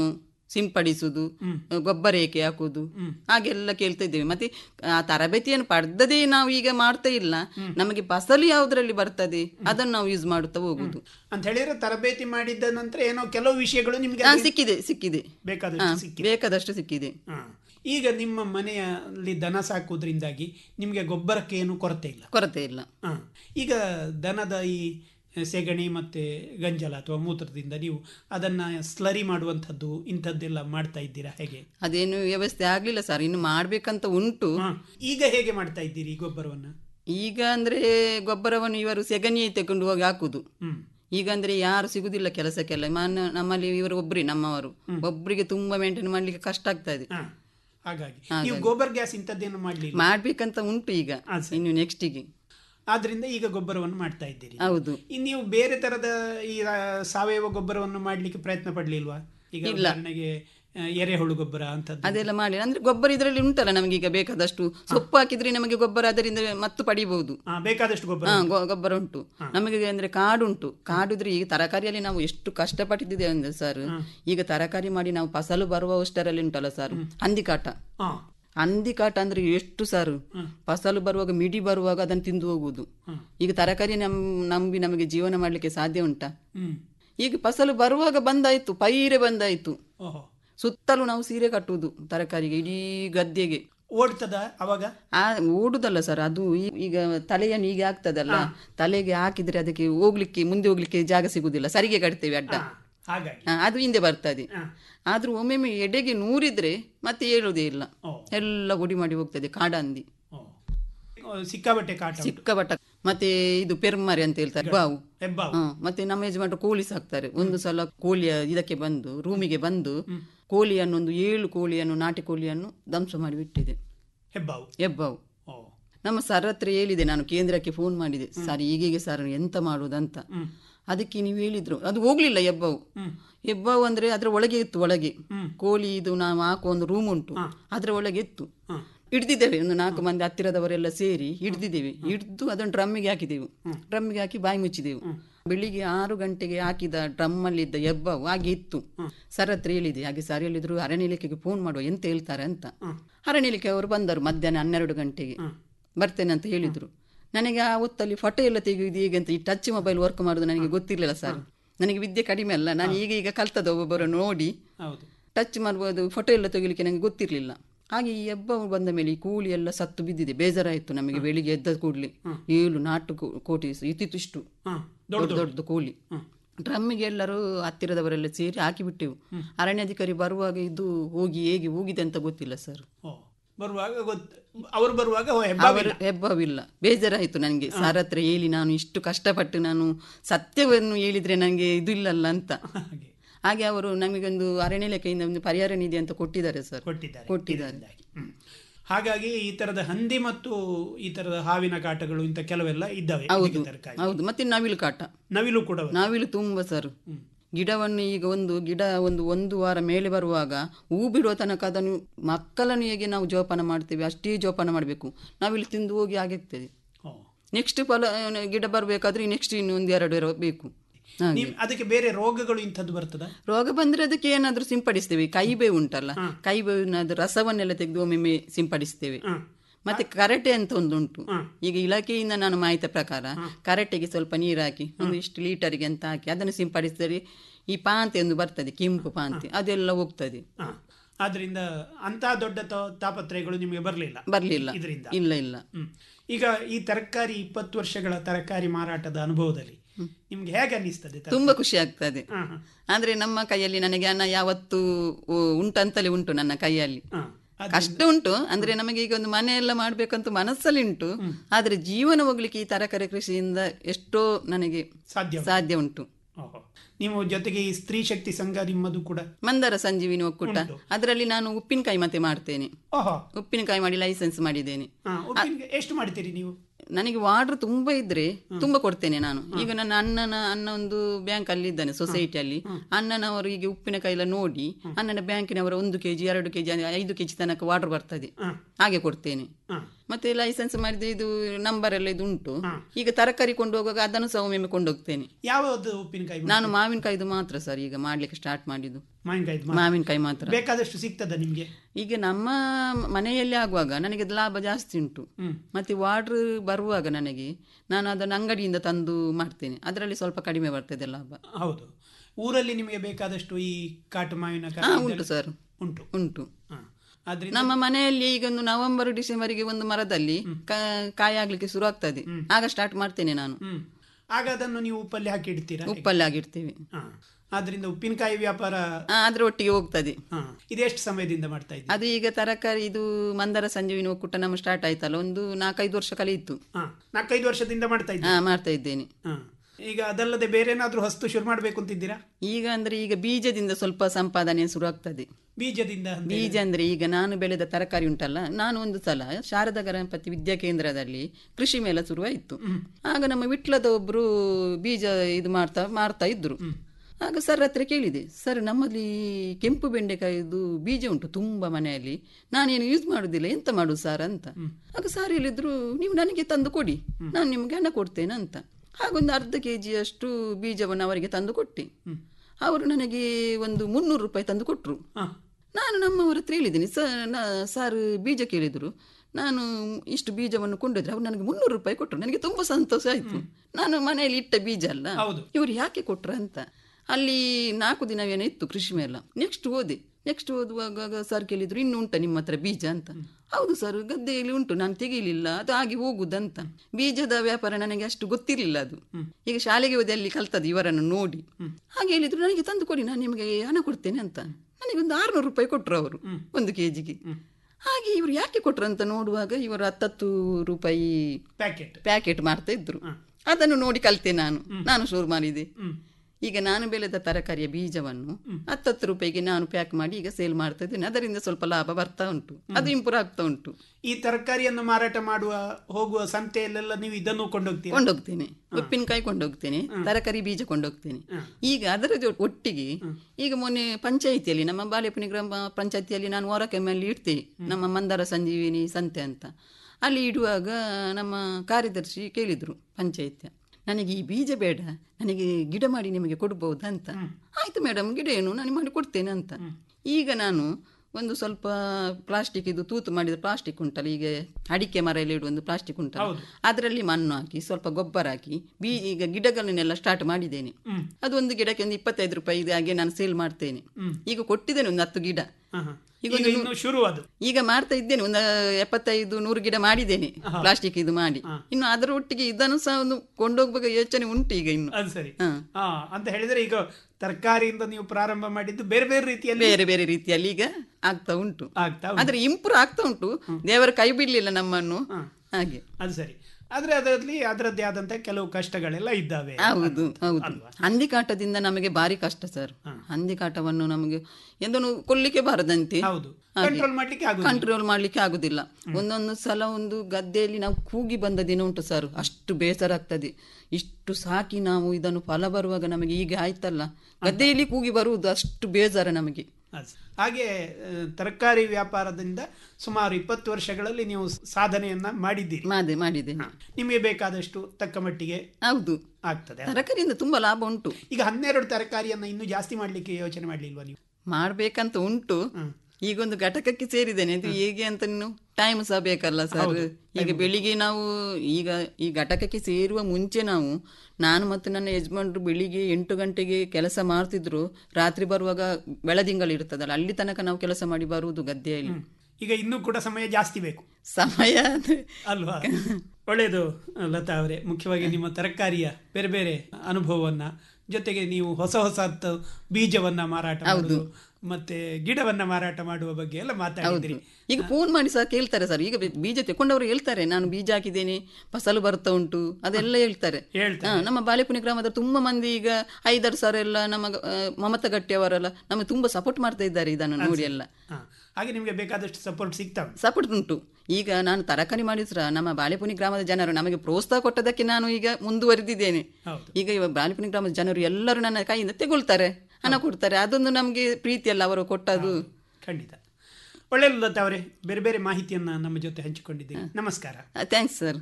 L: ಸಿಂಪಡಿಸುದು ಗೊಬ್ಬರ ಏಕೆ ಹಾಕುದು ಹಾಗೆಲ್ಲ ಕೇಳ್ತಾ ಇದ್ದೇವೆ ಮತ್ತೆ ಆ ತರಬೇತಿಯನ್ನು ಪಡೆದದೇ ನಾವು ಈಗ ಮಾಡ್ತಾ ಇಲ್ಲ ನಮಗೆ ಫಸಲು ಯಾವ್ದ್ರಲ್ಲಿ ಬರ್ತದೆ ಅದನ್ನು ನಾವು ಯೂಸ್ ಮಾಡುತ್ತಾ ಹೋಗುದು
K: ಅಂತ ಹೇಳಿದ್ರೆ ತರಬೇತಿ ಮಾಡಿದ್ದ ನಂತರ ಏನೋ ಕೆಲವು ವಿಷಯಗಳು ನಿಮ್ಗೆ
L: ಹಾ,
K: ಅಲ್ಲಿ
L: ಸಿಕ್ಕಿದೆ ಸಿಕ್ಕಿದೆ
K: ಬೇಕಾದಷ್ಟು
L: ಹಾ,
K: ಸಿಕ್ಕಿದೆ.
L: ಬೇಕಾದಷ್ಟು ಸಿಕ್ಕಿದೆ
K: ಹಾ. ಈಗ ನಿಮ್ಮ ಮನೆಯಲ್ಲಿ ದನ ಸಾಕುವುದರಿಂದಾಗಿ ನಿಮಗೆ ಗೊಬ್ಬರಕ್ಕೆ ಏನು ಕೊರತೆ ಇಲ್ಲ
L: ಕೊರತೆ ಇಲ್ಲ
K: ಹಾ. ಈಗ ದನದ ಈ ಸೆಗಣಿ ಮತ್ತೆ ಗಂಜಲ ಅಥವಾ ಮೂತ್ರದಿಂದ ನೀವು ಅದನ್ನ ಸ್ಲರಿ ಮಾಡುವಂಥದ್ದು ಇಂಥದ್ದೆಲ್ಲ ಮಾಡ್ತಾ ಇದ್ದೀರಾ ಹೇಗೆ
L: ಅದೇನು ವ್ಯವಸ್ಥೆ ಆಗ್ಲಿಲ್ಲ ಸರ್ ಇನ್ನು ಮಾಡ್ಬೇಕಂತ ಉಂಟು
K: ಈಗ ಹೇಗೆ ಮಾಡ್ತಾ ಇದ್ದೀರಿ ಈ ಗೊಬ್ಬರವನ್ನ
L: ಈಗ ಅಂದ್ರೆ ಗೊಬ್ಬರವನ್ನು ಇವರು ಸೆಗಣಿ ತಗೊಂಡು ಹೋಗಿ ಹಾಕುದು ಈಗ ಅಂದ್ರೆ ಯಾರು ಸಿಗುದಿಲ್ಲ ಕೆಲಸಕ್ಕೆಲ್ಲ ಮಾನ ನಮ್ಮಲ್ಲಿ ಇವರು ಒಬ್ರಿ ನಮ್ಮವರು ಒಬ್ರಿಗೆ ತುಂಬಾ ಮೇಂಟೈನ್ ಮಾಡ್ಲಿಕ್ಕೆ ಕಷ್ಟ ಆಗ್ತದೆ
K: ಹಾಗಾಗಿ
L: ಹಾಗಾಗಿ.
K: ನೀವು ಗೋಬರ್ ಗ್ಯಾಸ್ ಇಂಥದ್ದೇನು ಮಾಡಲಿಲ್ಲ
L: ಮಾಡ್ಬೇಕಂತ ಉಂಟು ಈಗ ಇನ್ನು ನೆಕ್ಸ್ಟಿಗೆ
K: ಆದ್ರಿಂದ ಈಗ ಗೊಬ್ಬರವನ್ನು ಮಾಡ್ತಾ ಇದ್ದೀರಿ
L: ಹೌದು
K: ಇನ್ನು ನೀವು ಬೇರೆ ತರದ ಈ ಆ, ಸಾವಯವ ಗೊಬ್ಬರವನ್ನು ಮಾಡ್ಲಿಕ್ಕೆ ಪ್ರಯತ್ನ ಪಡ್ಲಿಲ್ವಾ ಈಗ
L: ಇಲ್ಲ.
K: ಉದಾಹರಣೆಗೆ ಆ, ಎರೆಹುಳು ಗೊಬ್ಬರ ಅಂತದ್ದು
L: ಅದೆಲ್ಲ ಮಾಡಿ ಅಂದ್ರೆ ಗೊಬ್ಬರ ಇದರಲ್ಲಿ ಉಂಟಲ್ಲ ನಮಗೆ ಈಗ ಬೇಕಾದಷ್ಟು ಸೊಪ್ಪು ಹಾಕಿದ್ರೆ ನಮಗೆ ಗೊಬ್ಬರ ಅದರಿಂದ ಮತ್ತು ಪಡಿಬಹುದು
K: ಆ, ಬೇಕಾದಷ್ಟು ಗೊಬ್ಬರ
L: ಹಾ,
K: ಉಂಟು.
L: ಗೊ- ಗೊಬ್ಬರ ಉಂಟು ನಮಗೆ ಅಂದ್ರೆ ಕಾಡು ಉಂಟು ಕಾಡು ಇದ್ರೆ ಈಗ ತರಕಾರಿಯಲ್ಲಿ ನಾವು ಎಷ್ಟು ಕಷ್ಟಪಟ್ಟಿದ್ದೇವೆ ಅಂದ್ರೆ ಸರ್ ಈಗ ತರಕಾರಿ ಮಾಡಿ ನಾವು ಫಸಲು ಬರುವ ಅಷ್ಟರಲ್ಲಿ ಉಂಟಲ್ಲ ಸರ್ ಹಂದಿ ಕಾಟ
K: ಹಾ.
L: ಹಂದಿ ಕಾಟ ಅಂದ್ರೆ ಎಷ್ಟು ಸಾರು ಫಸಲು ಬರುವಾಗ ಮಿಡಿ ಬರುವಾಗ ಅದನ್ನು ತಿಂದು ಹೋಗುವುದು ಈಗ ತರಕಾರಿ ನಮ್ ನಂಬಿ ನಮಗೆ ಜೀವನ ಮಾಡ್ಲಿಕ್ಕೆ ಸಾಧ್ಯ ಉಂಟಾ
K: ಹ್ಮ್
L: ಈಗ ಫಸಲು ಬರುವಾಗ ಬಂದಾಯ್ತು ಪೈರೆ ಬಂದಾಯ್ತು
K: ಓಹೋ
L: ಸುತ್ತಲೂ ನಾವು ಸೀರೆ ಕಟ್ಟುವುದು ತರಕಾರಿಗೆ ಇಡೀ ಗದ್ದೆಗೆ
K: ಓಡ್ತದ ಅವಾಗ
L: ಆ ಓಡುದಲ್ಲ ಸರ್ ಅದು ಈ- ಈಗ ತಲೆಯನ್ನು ಹೀಗೆ ಆಗ್ತದಲ್ಲ ತಲೆಗೆ ಹಾಕಿದ್ರೆ ಅದಕ್ಕೆ ಹೋಗ್ಲಿಕ್ಕೆ ಮುಂದೆ ಹೋಗ್ಲಿಕ್ಕೆ ಜಾಗ ಸಿಗುದಿಲ್ಲ ಸರಿಗೆ ಕಟ್ತೇವೆ ಅಡ್ಡ
K: ಹಾಗಾಗಿ
L: ಆ, ಅದು ಹಿಂದೆ ಬರ್ತದೆ ಆದ್ರೂ ಒಮ್ಮೊಮ್ಮೆ ಎಡೆಗೆ ನೂರಿದ್ರೆ ಮತ್ತೆ ಹೇಳುವುದೇ ಇಲ್ಲ ಎಲ್ಲ ಗುಡಿ ಮಾಡಿ ಹೋಗ್ತದೆ ಕಾಡಂದಿ
K: ಆ, ಸಿಕ್ಕಾಬಟ್ಟೆ ಕಾಟ ಉಂಟು.
L: ಸಿಕ್ಕಬಟ್ಟ ಮತ್ತೆ ಇದು ಪೆರ್ಮರಿ ಅಂತ ಹೇಳ್ತಾರೆ ಬಾವು
K: ಹೆಬ್ಬಾವು.
L: ಹಾ, ಮತ್ತೆ ನಮ್ಮ ಯಜಮಾನ್ರು ಕೋಳಿ ಸಾಕ್ತಾರೆ ಒಂದು ಸಲ ಕೋಳಿಯ ಇದಕ್ಕೆ ಬಂದು ರೂಮಿಗೆ ಬಂದು ಕೋಳಿಯನ್ನು ಒಂದು ಏಳು ಕೋಳಿಯನ್ನು ನಾಟಿ ಕೋಳಿಯನ್ನು ಧ್ವಂಸ ಮಾಡಿ ಬಿಟ್ಟಿದೆ
K: ಹೆಬ್ಬಾವು
L: ಹೆಬ್ಬಾವು ನಮ್ಮ ಸರ್ ಹತ್ರ ಹೇಳಿದೆ ನಾನು ಕೇಂದ್ರಕ್ಕೆ ಫೋನ್ ಮಾಡಿದೆ ಸರ್ ಈಗೀಗೆ ಸರ್ ಎಂತ ಮಾಡುವುದಂತ ಅದಕ್ಕೆ ನೀವು ಹೇಳಿದ್ರು ಅದು ಹೋಗ್ಲಿಲ್ಲ ಹೆಬ್ಬಾವು ಹೆಬ್ಬಾವು ಅಂದ್ರೆ ಅದ್ರ ಒಳಗೆ ಇತ್ತು ಒಳಗೆ ಕೋಳಿ ಇದು ನಾವು ಹಾಕುವ ಒಂದು ರೂಮ್ ಉಂಟು ಅದ್ರ ಒಳಗೆ ಇತ್ತು ಹಿಡ್ದಿದ್ದೇವೆ ಒಂದು ನಾಲ್ಕು ಮಂದಿ ಹತ್ತಿರದವರೆಲ್ಲ ಸೇರಿ ಹಿಡ್ದಿದ್ದೇವೆ ಹಿಡ್ದು ಅದನ್ನು ಡ್ರಮ್ಮಿಗೆ ಹಾಕಿದೆವು ಡ್ರಮ್ಮಿಗೆ ಹಾಕಿ ಬಾಯಿ ಮುಚ್ಚಿದೆವು ಬೆಳಿಗ್ಗೆ ಆರು ಗಂಟೆಗೆ ಹಾಕಿದ ಡ್ರಮ್ ಅಲ್ಲಿ ಇದ್ದ ಹೆಬ್ಬಾವು ಹಾಗೆ ಇತ್ತು ಸರ್ ಹತ್ರ ಹೇಳಿದೆ ಹಾಗೆ ಸರ್ ಹೇಳಿದ್ರು ಅರಣ್ಯ ಇಲಾಖೆಗೆ ಫೋನ್ ಮಾಡುವ ಎಂತ ಹೇಳ್ತಾರೆ ಅಂತ ಅರಣ್ಯ ಇಲಾಖೆ ಅವರು ಬಂದರು ಮಧ್ಯಾಹ್ನ ಹನ್ನೆರಡು ಗಂಟೆಗೆ ಬರ್ತೇನೆ ಅಂತ ಹೇಳಿದ್ರು ನನಗೆ ಆ ಹೊತ್ತಲ್ಲಿ ಫೋಟೋ ಎಲ್ಲ ತೆಗೆಯುವುದು ಹೇಗೆ ಅಂತ ಈ ಟಚ್ ಮೊಬೈಲ್ ವರ್ಕ್ ಮಾಡೋದು ನನಗೆ ಗೊತ್ತಿರಲಿಲ್ಲ ಸರ್ ನನಗೆ ವಿದ್ಯೆ ಕಡಿಮೆ ಅಲ್ಲ ನಾನು ಈಗ ಈಗ ಕಲ್ತದ ಒಬ್ಬೊಬ್ಬರು ನೋಡಿ
K: ಹೌದು
L: ಟಚ್ ಮಾಡ್ಬೋದು ಫೋಟೋ ಎಲ್ಲ ತೆಗಿಲಿಕ್ಕೆ ನನಗೆ ಗೊತ್ತಿರಲಿಲ್ಲ ಹಾಗೆ ಈ ಹಬ್ಬ ಬಂದ ಮೇಲೆ ಈ ಕೂಲಿ ಎಲ್ಲ ಸತ್ತು ಬಿದ್ದಿದೆ ಬೇಜಾರಾಯಿತು ನಮಗೆ ಬೆಳಿಗ್ಗೆ ಎದ್ದ ಕೂಡಲೇ ಏಳು ನಾಟು ಕೋ- ಕೋಟಿ ಇತ್ತಿಷ್ಟು ದೊಡ್ಡ ದೊಡ್ಡದು ಕೂಲಿ ಡ್ರಮ್ಮಿಗೆ ಎಲ್ಲರೂ ಹತ್ತಿರದವರೆಲ್ಲ ಸೇರಿ ಹಾಕಿಬಿಟ್ಟೆವು ಅರಣ್ಯಾಧಿಕಾರಿ ಬರುವಾಗ ಇದು ಹೋಗಿ ಹೇಗೆ ಹೋಗಿದೆ ಅಂತ ಗೊತ್ತಿಲ್ಲ ಸರ್
K: ಓ ಬರುವಾಗ ಗೊತ್ತು ಅವರು ಬರುವಾಗ ಓ, ಹೆಬ್ಬಾವಿಲ್ಲ.
L: ಅವರು ಹೆಬ್ಬವಿಲ್ಲ ಬೇಜಾರಾಯಿತು ನನಗೆ ಸರ್ ಹತ್ರ ಹೇಳಿ ನಾನು ಇಷ್ಟು ಕಷ್ಟಪಟ್ಟು ನಾನು ಸತ್ಯವನ್ನು ಹೇಳಿದ್ರೆ ನನಗೆ ಇದು ಇಲ್ಲಲ್ಲ ಅಂತ ಹಾಗೆ ಅವರು ನಮಗೊಂದು ಅರಣ್ಯ ಇಲಾಖೆಯಿಂದ ಒಂದು ಪರಿಹಾರ ನಿಧಿ ಅಂತ ಕೊಟ್ಟಿದ್ದಾರೆ ಸರ್
K: ಕೊಟ್ಟಿದ್ದಾರೆ
L: ಕೊಟ್ಟಿದ್ದಾರೆ
K: ಹಾಗಾಗಿ ಈ ತರದ ಹಂದಿ ಮತ್ತು ಈ ತರದ ಹಾವಿನ ಕಾಟಗಳು ಇಂಥ ಕೆಲವೆಲ್ಲ ಇದ್ದಾವೆ
L: ಹೌದು
K: ಇದಕ್ಕೆ ತರಕಾರಿ
L: ಹೌದು ಮತ್ತೆ ನವಿಲು ಕಾಟ
K: ನವಿಲು ಕೂಡ ಉಂಟು.
L: ನವಿಲು ತುಂಬ ಸರ್ ಗಿಡವನ್ನು ಈಗ ಒಂದು ಗಿಡ ಒಂದು ಒಂದು ವಾರ ಮೇಲೆ ಬರುವಾಗ ಹೂ ಬಿಡುವ ತನಕ ಅದನ್ನು ಮಕ್ಕಳನ್ನು ಹೇಗೆ ನಾವು ಜೋಪಾನ ಮಾಡ್ತೇವೆ ಅಷ್ಟೇ ಜೋಪಾನ ಮಾಡಬೇಕು ನಾವಿಲ್ಲಿ ತಿಂದು ಹೋಗಿ ಆಗಿರ್ತದೆ ನೆಕ್ಸ್ಟ್ ಫಲ ಗಿಡ ಬರಬೇಕಾದ್ರೆ ನೆಕ್ಸ್ಟ್ ಇನ್ನು ಒಂದು ಎರಡು ಎರಡು ಬೇಕು ಹಾಗೆ.
K: ನೀವು ಅದಕ್ಕೆ ಬೇರೆ ರೋಗಗಳು ಇಂಥದ್ದು ಬರ್ತದ
L: ರೋಗ ಬಂದ್ರೆ ಅದಕ್ಕೆ ಏನಾದ್ರೂ ಸಿಂಪಡಿಸ್ತೇವೆ ಕೈಬೇವು ಉಂಟಲ್ಲ ಕೈಬೇವಿನ ಅದು ರಸವನ್ನೆಲ್ಲ ತೆಗೆದು ಒಮ್ಮೊಮ್ಮೆ ಸಿಂಪಡಿಸ್ತೇವೆ ಮತ್ತೆ ಕರಟೆ ಅಂತ ಒಂದು ಉಂಟು ಈಗ ಇಲಾಖೆಯಿಂದ ನಾನು ಮಾಹಿತಿ ಪ್ರಕಾರ ಕರಟೆಗೆ ಸ್ವಲ್ಪ ನೀರು ಹಾಕಿ ಒಂದು ಇಷ್ಟು ಲೀಟರ್ಗೆ ಅಂತ ಹಾಕಿ ಅದನ್ನು ಸಿಂಪಡಿಸಿದರೆ ಈ ಪಾಂತೆ ಒಂದು ಬರ್ತದೆ ಕೆಂಪು ಪಾಂತೆ ಅದೆಲ್ಲ ಹೋಗ್ತದೆ
K: ಆದ್ರಿಂದ ಅಂತ ದೊಡ್ಡ ತ- ತಾಪತ್ರಯಗಳು ನಿಮಗೆ ಬರಲಿಲ್ಲ
L: ಬರ್ಲಿಲ್ಲ
K: ಇದರಿಂದ
L: ಇಲ್ಲ ಇಲ್ಲ
K: ಹ್ಮ್. ಈಗ ಈ ತರಕಾರಿ ಇಪ್ಪತ್ತು ವರ್ಷಗಳ ತರಕಾರಿ ಮಾರಾಟದ ಅನುಭವದಲ್ಲಿ ನಿಮ್ಗೆ ಹೇಗೆ ಅನ್ನಿಸ್ತದೆ ತರಕಾರಿ?
L: ತುಂಬಾ ಖುಷಿ ಆಗ್ತದೆ
K: ಹಾ, ಹಾ.
L: ಅಂದ್ರೆ ನಮ್ಮ ಕೈಯಲ್ಲಿ ನನಗೆ ಹಣ ಯಾವತ್ತು ಉ- ಉಂಟಂತಲೇ ಉಂಟು ನನ್ನ ಕೈಯಲ್ಲಿ ಕಷ್ಟ ಉಂಟು ಅಂದ್ರೆ ನಮಗೆ ಈಗ ಒಂದು ಮನೆ ಎಲ್ಲ ಮಾಡ್ಬೇಕಂತ ಮನಸ್ಸಲ್ಲಿ ಉಂಟು ಆದ್ರೆ ಜೀವನ ಹೋಗ್ಲಿಕ್ಕೆ ಈ ತರಕಾರಿ ಕೃಷಿಯಿಂದ ಎಷ್ಟೋ ನನಗೆ
K: ಸಾಧ್ಯ
L: ಸಾಧ್ಯ ಉಂಟು
K: ಓಹೋ. ನೀವು ಜೊತೆಗೆ ಈ ಸ್ತ್ರೀ ಶಕ್ತಿ ಸಂಘ ನಿಮ್ಮದು ಕೂಡ
L: ಮಂದಾರ ಸಂಜೀವಿನಿ ಒಕ್ಕೂಟ ಅದರಲ್ಲಿ ನಾನು ಉಪ್ಪಿನಕಾಯಿ ಮತ್ತೆ ಮಾಡ್ತೇನೆ
K: ಓಹೋ
L: ಉಪ್ಪಿನಕಾಯಿ ಮಾಡಿ ಲೈಸೆನ್ಸ್ ಮಾಡಿದ್ದೇನೆ
K: ಹಾ, ಉಪ್ಪಿನಕಾಯಿ ಎಷ್ಟು ಮಾಡ್ತೀರಿ ನೀವು
L: ನನಗೆ ವಾರ್ಡ್ರ್ ತುಂಬಾ ಇದ್ರೆ ತುಂಬಾ ಕೊಡ್ತೇನೆ ನಾನು ಈಗ ನನ್ನ ಅಣ್ಣನ ಅಣ್ಣ ಒಂದು ಬ್ಯಾಂಕ್ ಅಲ್ಲಿ ಇದ್ದಾನೆ ಸೊಸೈಟಿಯಲ್ಲಿ ಅಣ್ಣನವರು ಈಗ ಉಪ್ಪಿನಕಾಯಿ ಎಲ್ಲ ನೋಡಿ ಅಣ್ಣನ ಬ್ಯಾಂಕಿನವರ ಒಂದು ಕೆಜಿ ಎರಡು ಕೆಜಿ ಐದು ಕೆಜಿ ತನಕ ವಾಟರ್ ಬರ್ತದೆ ಹಾಗೆ ಕೊಡ್ತೇನೆ ಮತ್ತೆ ಲೈಸೆನ್ಸ್ ಮಾಡಿದ ಇದು ನಂಬರ್ ಎಲ್ಲ ಇದು ಉಂಟು ಈಗ ತರಕಾರಿ ಕೊಂಡು ಹೋಗುವಾಗ ಅದನ್ನು ಸಹ ಒಮ್ಮೊಮ್ಮೆ ಕೊಂಡೋಗ್ತೇನೆ
K: ಯಾವುದು ಉಪ್ಪಿನಕಾಯಿ
L: ನಾನು ಮಾವಿನಕಾಯ್ದು ಮಾತ್ರ ಸರ್ ಈಗ ಮಾಡ್ಲಿಕ್ಕೆ ಸ್ಟಾರ್ಟ್ ಮಾಡಿದ್ದು
K: ಮಾವಿನಕಾಯಿ
L: ಮಾವಿನಕಾಯಿ ಮಾತ್ರ
K: ಬೇಕಾದಷ್ಟು ಸಿಗ್ತದ ನಿಮ್ಗೆ
L: ಈಗ ನಮ್ಮ ಮನೆಯಲ್ಲಿ ಆಗುವಾಗ ನನಗೆ ಅದು ಲಾಭ ಜಾಸ್ತಿ ಉಂಟು ಮತ್ತೆ ವಾರ್ಡ್ರ್ ಬರುವಾಗ ನನಗೆ ನಾನು ಅದನ್ನು ಅಂಗಡಿಯಿಂದ ತಂದು ಮಾಡ್ತೇನೆ ಅದರಲ್ಲಿ ಸ್ವಲ್ಪ ಕಡಿಮೆ ಬರ್ತದೆ ಲಾಭ
K: ಹೌದು ಊರಲ್ಲಿ ನಿಮಗೆ ಬೇಕಾದಷ್ಟು ಈ ಕಾಟು
L: ಹಾ
K: ಮಾವಿನಕಾಯಿ
L: ಉಂಟು ಸರ್
K: ಉಂಟು
L: ಉಂಟು
K: ಆದ್ರಿಂದ
L: ನಮ್ಮ ಮನೆಯಲ್ಲಿ ಈಗ ಒಂದು ನವೆಂಬರ್ ಡಿಸೆಂಬರ್ಗೆ ಒಂದು ಮರದಲ್ಲಿ ಕಾ- ಕಾಯಿ ಆಗ್ಲಿಕ್ಕೆ ಶುರು ಆಗ್ತದೆ ಆಗ ಸ್ಟಾರ್ಟ್ ಮಾಡ್ತೇನೆ ನಾನು
K: ಹ್ಮ್ ಆಗ ಅದನ್ನು ನೀವು ಉಪ್ಪಲ್ಲಿ ಹಾಕಿ ಇಡ್ತೀರಾ
L: ಉಪ್ಪಲ್ಲಿ ಆಗಿಡ್ತೀವಿ
K: ಹಾ. ಆದ್ರಿಂದ ಉಪ್ಪಿನಕಾಯಿ ವ್ಯಾಪಾರ
L: ಆ, ಅದ್ರ ಒಟ್ಟಿಗೆ ಹೋಗ್ತದೆ
K: ಹಾ. ಇದೆಷ್ಟು ಸಮಯದಿಂದ ಮಾಡ್ತಾ ಇದ್ದೀರಿ
L: ಅದು ಈಗ ತರಕಾರಿ ಇದು ಮಂದರ ಸಂಜೀವಿನಿ ಒಕ್ಕೂಟ ನಮ್ಮ ಸ್ಟಾರ್ಟ್ ಆಯ್ತಲ್ಲ ಒಂದು ನಾಲ್ಕೈದು ವರ್ಷ ಕಳೆಯಿತು
K: ಹಾ ನಾಲ್ಕೈದು ವರ್ಷದಿಂದ ಮಾಡ್ತಾ
L: ಹಾ
K: ಇದ್ದೀರಿ
L: ಮಾಡ್ತಾ ಇದ್ದೇನೆ
K: ಹಾ. ಈಗ ಅದಲ್ಲದೆ ಬೇರೆ ಏನಾದ್ರೂ ಹೊಸ್ತು ಶುರು ಮಾಡ್ಬೇಕು ಅಂತಿದ್ದೀರಾ
L: ಈಗ ಅಂದ್ರೆ ಈಗ ಬೀಜದಿಂದ ಸ್ವಲ್ಪ ಸಂಪಾದನೆ ಶುರು ಆಗ್ತದೆ
K: ಬೀಜದಿಂದ ಅಂತ
L: ಬೀಜ ಅಂದ್ರೆ ಈಗ ನಾನು ಬೆಳೆದ ತರಕಾರಿ ಉಂಟಲ್ಲ ನಾನು ಒಂದು ಸಲ ಶಾರದಾ ಗಣಪತಿ ವಿದ್ಯಾಕೇಂದ್ರದಲ್ಲಿ ಕೃಷಿ ಮೇಳ ಶುರುವಾಯಿತು ಆಗ ನಮ್ಮ ವಿಟ್ಲದ ಒಬ್ರು ಬೀಜ ಇದು ಮಾಡ್ತಾ ಮಾರ್ತಾ ಇದ್ರು ಆಗ ಸರ್ ಹತ್ರ ಕೇಳಿದೆ ಸರ್ ನಮ್ಮಲ್ಲಿ ಕೆಂಪು ಬೆಂಡೆಕಾಯಿದು ಬೀಜ ಉಂಟು ತುಂಬಾ ಮನೆಯಲ್ಲಿ ನಾನೇನು ಯೂಸ್ ಮಾಡುದಿಲ್ಲ ಎಂತ ಮಾಡುದು ಸರ್ ಅಂತ ಆಗ ಸರ್ ಹೇಳಿದ್ರು ನೀವು ನನಗೆ ತಂದು ಕೊಡಿ ನಾನು ನಿಮ್ಗೆ ಹಣ ಕೊಡ್ತೇನೆ ಅಂತ ಹಾಗೊಂದು ಅರ್ಧ ಕೆ ಜಿಯಷ್ಟು ಬೀಜವನ್ನು ಅವರಿಗೆ ತಂದು ಕೊಟ್ಟೆ ಅವರು ನನಗೆ ಒಂದು ಮುನ್ನೂರು ರೂಪಾಯಿ ತಂದು ಕೊಟ್ಟರು ನಾನು ನಮ್ಮವರ ಹತ್ರ ಹೇಳಿದ್ದೀನಿ ಸರ್ ಬೀಜ ಕೇಳಿದರು ನಾನು ಇಷ್ಟು ಬೀಜವನ್ನು ಕೊಂಡೋದ್ರೆ ಅವ್ರು ನನಗೆ ಮುನ್ನೂರು ರೂಪಾಯಿ ಕೊಟ್ಟರು ನನಗೆ ತುಂಬ ಸಂತೋಷ ಆಯಿತು ನಾನು ಮನೆಯಲ್ಲಿ ಇಟ್ಟ ಬೀಜ ಅಲ್ಲ ಇವರು ಯಾಕೆ ಕೊಟ್ರು ಅಂತ ಅಲ್ಲಿ ನಾಲ್ಕು ದಿನವೇನೋ ಇತ್ತು ಕೃಷಿ ಮೇಳ ನೆಕ್ಸ್ಟ್ ಓದೆ ನೆಕ್ಸ್ಟ್ ಓದುವಾಗ ಸರ್ ಕೇಳಿದ್ರು ಇನ್ನು ಉಂಟ ನಿಮ್ಮ ಹತ್ರ ಬೀಜ ಅಂತ ಹೌದು ಸರ್ ಗದ್ದೆಯಲ್ಲಿ ಉಂಟು ನಾನು ತೆಗೀಲಿಲ್ಲ ಅದು ಆಗಿ ಹೋಗುದಂತ ಬೀಜದ ವ್ಯಾಪಾರ ನನಗೆ ಅಷ್ಟು ಗೊತ್ತಿರಲಿಲ್ಲ ಅದು ಈಗ ಶಾಲೆಗೆ ಓದಿ ಅಲ್ಲಿ ಕಲ್ತದ್ದು ಇವರನ್ನು ನೋಡಿ ಹಾಗೆ ಹೇಳಿದ್ರು ನನಗೆ ತಂದು ಕೊಡಿ ನಾನು ನಿಮಗೆ ಹಣ ಕೊಡ್ತೇನೆ ಅಂತ ನನಗೆ ಒಂದು ಆರ್ನೂರು ರೂಪಾಯಿ ಕೊಟ್ಟರು ಅವರು ಒಂದು ಕೆ ಜಿಗೆ ಹಾಗೆ ಇವರು ಯಾಕೆ ಕೊಟ್ರು ಅಂತ ನೋಡುವಾಗ ಇವರು ಹತ್ತತ್ತು ರೂಪಾಯಿ
K: ಪ್ಯಾಕೆಟ್
L: ಪ್ಯಾಕೆಟ್ ಮಾಡ್ತಾ ಇದ್ರು ಅದನ್ನು ನೋಡಿ ಕಲಿತೆ ನಾನು ನಾನು ಶುರು ಮಾಡಿದೆ ಈಗ ನಾನು ಬೆಳೆದ ತರಕಾರಿಯ ಬೀಜವನ್ನು ಹತ್ತತ್ತು ರೂಪಾಯಿಗೆ ನಾನು ಪ್ಯಾಕ್ ಮಾಡಿ ಈಗ ಸೇಲ್ ಮಾಡ್ತಾ ಇದ್ದೇನೆ ಅದರಿಂದ ಸ್ವಲ್ಪ ಲಾಭ ಬರ್ತಾ ಉಂಟು ಅದು ಇಂಪ್ರೂವ್ ಆಗ್ತಾ ಉಂಟು
K: ಈ ತರಕಾರಿಯನ್ನು ಮಾರಾಟ ಮಾಡುವ ಹೋಗುವ ಸಂತೆಯಲ್ಲೆಲ್ಲ ನೀವು ಇದನ್ನು ಕೊಂಡೋಗ್ತೀರಾ
L: ಕೊಂಡೋಗ್ತೇನೆ ಉಪ್ಪಿನಕಾಯಿ ಕೊಂಡೋಗ್ತೇನೆ ತರಕಾರಿ ಬೀಜ ಕೊಂಡೋಗ್ತೇನೆ ಈಗ ಅದರ ಜೊ- ಒಟ್ಟಿಗೆ ಈಗ ಮೊನ್ನೆ ಪಂಚಾಯಿತಿಯಲ್ಲಿ ನಮ್ಮ ಬಾಲೆಪುನಿ ಗ್ರಾಮ ಪಂಚಾಯಿತಿಯಲ್ಲಿ ನಾನು ಹೊರಕೆಮ್ಮಲ್ಲಿ ಇಡ್ತೇನೆ ನಮ್ಮ ಮಂದಾರ ಸಂಜೀವಿನಿ ಸಂತೆ ಅಂತ ಅಲ್ಲಿ ಇಡುವಾಗ ನಮ್ಮ ಕಾರ್ಯದರ್ಶಿ ಕೇಳಿದ್ರು ಪಂಚಾಯಿತಿಯ ನನಗೆ ಈ ಬೀಜ ಬೇಡ ನನಗೆ ಗಿಡ ಮಾಡಿ ನಿಮಗೆ ಕೊಡ್ಬೋದಾ ಅಂತ ಆಯ್ತು ಮೇಡಮ್ ಗಿಡ ಏನು ನಾನು ಮಾಡಿ ಕೊಡ್ತೇನೆ ಅಂತ ಈಗ ನಾನು ಒಂದು ಸ್ವಲ್ಪ ಪ್ಲಾಸ್ಟಿಕ್ ಇದು ತೂತು ಮಾಡಿದ ಪ್ಲಾಸ್ಟಿಕ್ ಉಂಟಲ್ಲ ಈಗ ಅಡಿಕೆ ಮರ ಎಲ್ಲ ಇಡುವ ಒಂದು ಪ್ಲಾಸ್ಟಿಕ್ ಉಂಟಲ್ಲ ಅದರಲ್ಲಿ ಮಣ್ಣು ಹಾಕಿ ಸ್ವಲ್ಪ ಗೊಬ್ಬರ ಹಾಕಿ ಬೀ ಈಗ ಗಿಡಗಳನ್ನೆಲ್ಲ ಸ್ಟಾರ್ಟ್ ಮಾಡಿದ್ದೇನೆ ಅದು ಒಂದು ಗಿಡಕ್ಕೆ ಒಂದು ಇಪ್ಪತ್ತೈದು ರೂಪಾಯಿ ಇದು ಹಾಗೆ ನಾನು ಸೇಲ್ ಮಾಡ್ತೇನೆ ಈಗ ಕೊಟ್ಟಿದ್ದೇನೆ ಒಂದು ಹತ್ತು ಗಿಡ ಈಗ ಒಂದು
K: ಈಗ ಇನ್ನು ಶುರು ಅದು
L: ಈಗ ಮಾಡ್ತಾ ಇದ್ದೇನೆ ಒಂದು ಎಪ್ಪತ್ತೈದು ನೂರು ಗಿಡ ಮಾಡಿದ್ದೇನೆ ಪ್ಲಾಸ್ಟಿಕ್ ಇದು ಮಾಡಿ ಇನ್ನು ಅದರ ಒಟ್ಟಿಗೆ ಇದನ್ನು ಸಹ ಒಂದು ಕೊಂಡೋಗ್ಬೇಕು ಯೋಚನೆ ಉಂಟು ಈಗ ಇನ್ನು
K: ಅದು ಸರಿ ಹಾ ಅಂತ ಹೇಳಿದ್ರೆ ಈಗ ತರಕಾರಿಯಿಂದ ನೀವು ಪ್ರಾರಂಭ ಮಾಡಿದ್ದು ಬೇರೆ ಬೇರೆ ರೀತಿಯಲ್ಲಿ
L: ಬೇರೆ ಬೇರೆ ರೀತಿಯಲ್ಲಿ ಈಗ ಆಗ್ತಾ ಉಂಟು
K: ಆಗ್ತಾ
L: ಆದ್ರೆ ಇಂಪ್ರೂವ್ ಆಗ್ತಾ ಉಂಟು ದೇವರ ಕೈ ಬಿಡ್ಲಿಲ್ಲ ನಮ್ಮನ್ನು ಹಾಗೆ
K: ಅದು ಸರಿ ಆದ್ರೆ ಅದರಲ್ಲಿ ಅದರದ್ದೇ ಆದಂತ ಕೆಲವು ಕಷ್ಟಗಳೆಲ್ಲ ಇದ್ದಾವೆ
L: ಹೌದು ಹೌದು ಹಂದಿಕಾಟದಿಂದ ನಮಗೆ ಭಾರಿ ಕಷ್ಟ ಸರ್ ಹಂದಿಕಾಟವನ್ನು ನಮಗೆ ಎಂದನು ಕೊಲ್ಲಿಕ್ಕೆ ಬಾರದಂತೆ
K: Control ಮಾಡ್ಲಿಕ್ಕೆ ಆಗುದಿಲ್ಲ.
L: ಕಂಟ್ರೋಲ್ ಮಾಡ್ಲಿಕ್ಕೆ ಆಗುದಿಲ್ಲ ಒಂದೊಂದು ಸಲ ಒಂದು ಗದ್ದೆಯಲ್ಲಿ ನಾವು ಕೂಗಿ ಬಂದ ದಿನ ಉಂಟು ಸರ್ ಅಷ್ಟು ಬೇಸರ ಆಗ್ತದೆ ಇಷ್ಟು ಸಾಕಿ ನಾವು ಇದನ್ನು ಫಲ ಬರುವಾಗ ನಮಗೆ ಈಗ ಆಯ್ತಲ್ಲ ಗದ್ದೆಯಲ್ಲಿ ಕೂಗಿ ಬರುವುದು ಅಷ್ಟು ಬೇಜಾರ ನಮಗೆ
K: ಅದು. ಹಾಗೆ ಆ, ತರಕಾರಿ ವ್ಯಾಪಾರದಿಂದ ಸುಮಾರು ಇಪ್ಪತ್ತು ವರ್ಷಗಳಲ್ಲಿ ನೀವು ಸಾಧನೆಯನ್ನ ಮಾಡಿದ್ದೀರಿ
L: ಮಾಡಿದೆ ಮಾಡಿದೆ
K: ನಿಮಗೆ ಬೇಕಾದಷ್ಟು ತಕ್ಕ ಮಟ್ಟಿಗೆ
L: ಹೌದು
K: ಆಗ್ತದೆ
L: ತರಕಾರಿಯಿಂದ ತುಂಬಾ ಲಾಭ ಉಂಟು
K: ಈಗ ಹನ್ನೆರಡು ತರಕಾರಿಯನ್ನ ಇನ್ನೂ ಜಾಸ್ತಿ ಮಾಡ್ಲಿಕ್ಕೆ ಯೋಚನೆ ಮಾಡ್ಲಿಲ್ವಾ ನೀವು
L: ಮಾಡ್ಬೇಕಂತ ಉಂಟು ಈಗೊಂದು ಘಟಕಕ್ಕೆ ಸೇರಿದ್ದೇನೆ ಇದು ಹೇಗೆ ಅಂತ ಇನ್ನು ಟೈಮ್ ಸಹ ಬೇಕಲ್ಲ ಸರ್ ಈಗ ಬೆಳಿಗ್ಗೆ ನಾವು ಈಗ ಈ ಘಟಕಕ್ಕೆ ಸೇರುವ ಮುಂಚೆ ನಾವು ನಾನು ಮತ್ತು ನನ್ನ ಯಜಮಾನ್ರು ಬೆಳಿಗ್ಗೆ ಎಂಟು ಗಂಟೆಗೆ ಕೆಲಸ ಮಾಡ್ತಿದ್ರು ರಾತ್ರಿ ಬರುವಾಗ ಬೆಳದಿಂಗಳು ಇರ್ತದಲ್ಲ ಅಲ್ಲಿ ತನಕ ನಾವು ಕೆಲಸ ಮಾಡಿ ಬರುವುದು ಗದ್ದೆಯಲ್ಲಿ
K: ಈಗ ಇನ್ನೂ ಕೂಡ ಸಮಯ ಜಾಸ್ತಿ ಬೇಕು
L: ಸಮಯ
K: ಅಲ್ವಾ ಒಳ್ಳೆಯದು ಲತಾ ಅವರೇ ಮುಖ್ಯವಾಗಿ ನಿಮ್ಮ ತರಕಾರಿಯ ಬೇರೆ ಬೇರೆ ಅನುಭವವನ್ನ ಜೊತೆಗೆ ನೀವು ಹೊಸ ಹೊಸ ಬೀಜವನ್ನ ಮಾರಾಟ ಮಾಡುವುದು ಮತ್ತೆ ಗಿಡವನ್ನ ಮಾರಾಟ ಮಾಡುವ ಬಗ್ಗೆ ಎಲ್ಲ ಮಾತಾಡಿದ್ರಿ
L: ಈಗ ಫೋನ್ ಮಾಡಿ ಸಹ ಕೇಳ್ತಾರೆ ಸರ್ ಈಗ ಬಿ- ಬೀಜ ತೆಕೊಂಡವರು ಹೇಳ್ತಾರೆ ನಾನು ಬೀಜ ಹಾಕಿದ್ದೇನೆ ಫಸಲು ಬರ್ತಾ ಉಂಟು ಅದೆಲ್ಲ ಹೇಳ್ತಾರೆ ಹಾ, ನಮ್ಮ ಬಾಲೆಪುನಿ ಗ್ರಾಮದ ತುಂಬಾ ಮಂದಿ ಈಗ ಐದಾರು ಸರ್ ಎಲ್ಲ ನಮ್ಮ ಆ, ಮಮತಾ ಗಟ್ಟಿ ಅವರೆಲ್ಲ ನಮಗೆ ತುಂಬಾ ಸಪೋರ್ಟ್ ಮಾಡ್ತಾ ಇದ್ದಾರೆ ಇದನ್ನು ನೋಡಿ ಎಲ್ಲ
K: ಹಾ. ಹಾಗೆ ನಿಮಗೆ ಬೇಕಾದಷ್ಟು ಸಪೋರ್ಟ್ ಸಿಗ್ತಾ ಉಂಟು
L: ಸಪೋರ್ಟ್ ಉಂಟು ಈಗ ನಾನು ತರಕಾರಿ ಮಾಡಿದ್ರ ನಮ್ಮ ಬಾಳೆಪುನಿ ಗ್ರಾಮದ ಜನರು ನಮಗೆ ಪ್ರೋತ್ಸಾಹ ಕೊಟ್ಟದಕ್ಕೆ ನಾನು ಈಗ ಮುಂದುವರೆದಿದ್ದೇನೆ ಈಗ ಇವಾಗ ಬಾಳೆಪುನಿ ಗ್ರಾಮದ ಜನರು ಎಲ್ಲರೂ ನನ್ನ ಕೈಯಿಂದ ತೆಗೊಳ್ತಾರೆ ಹಣ ಕೊಡ್ತಾರೆ ಅದೊಂದು ನಮಗೆ ಪ್ರೀತಿ ಅಲ್ಲ ಅವರು ಕೊಟ್ಟದು
K: ಖಂಡಿತ ಒಳ್ಳೆಯದು ಲತಾ ಅವರೇ ಬೇರೆ ಬೇರೆ ಮಾಹಿತಿಯನ್ನ ನಮ್ಮ ಜೊತೆ ಹಂಚಿಕೊಂಡಿದ್ದೀರಿ ನಮಸ್ಕಾರ
L: ಥ್ಯಾಂಕ್ಸ್ ಸರ್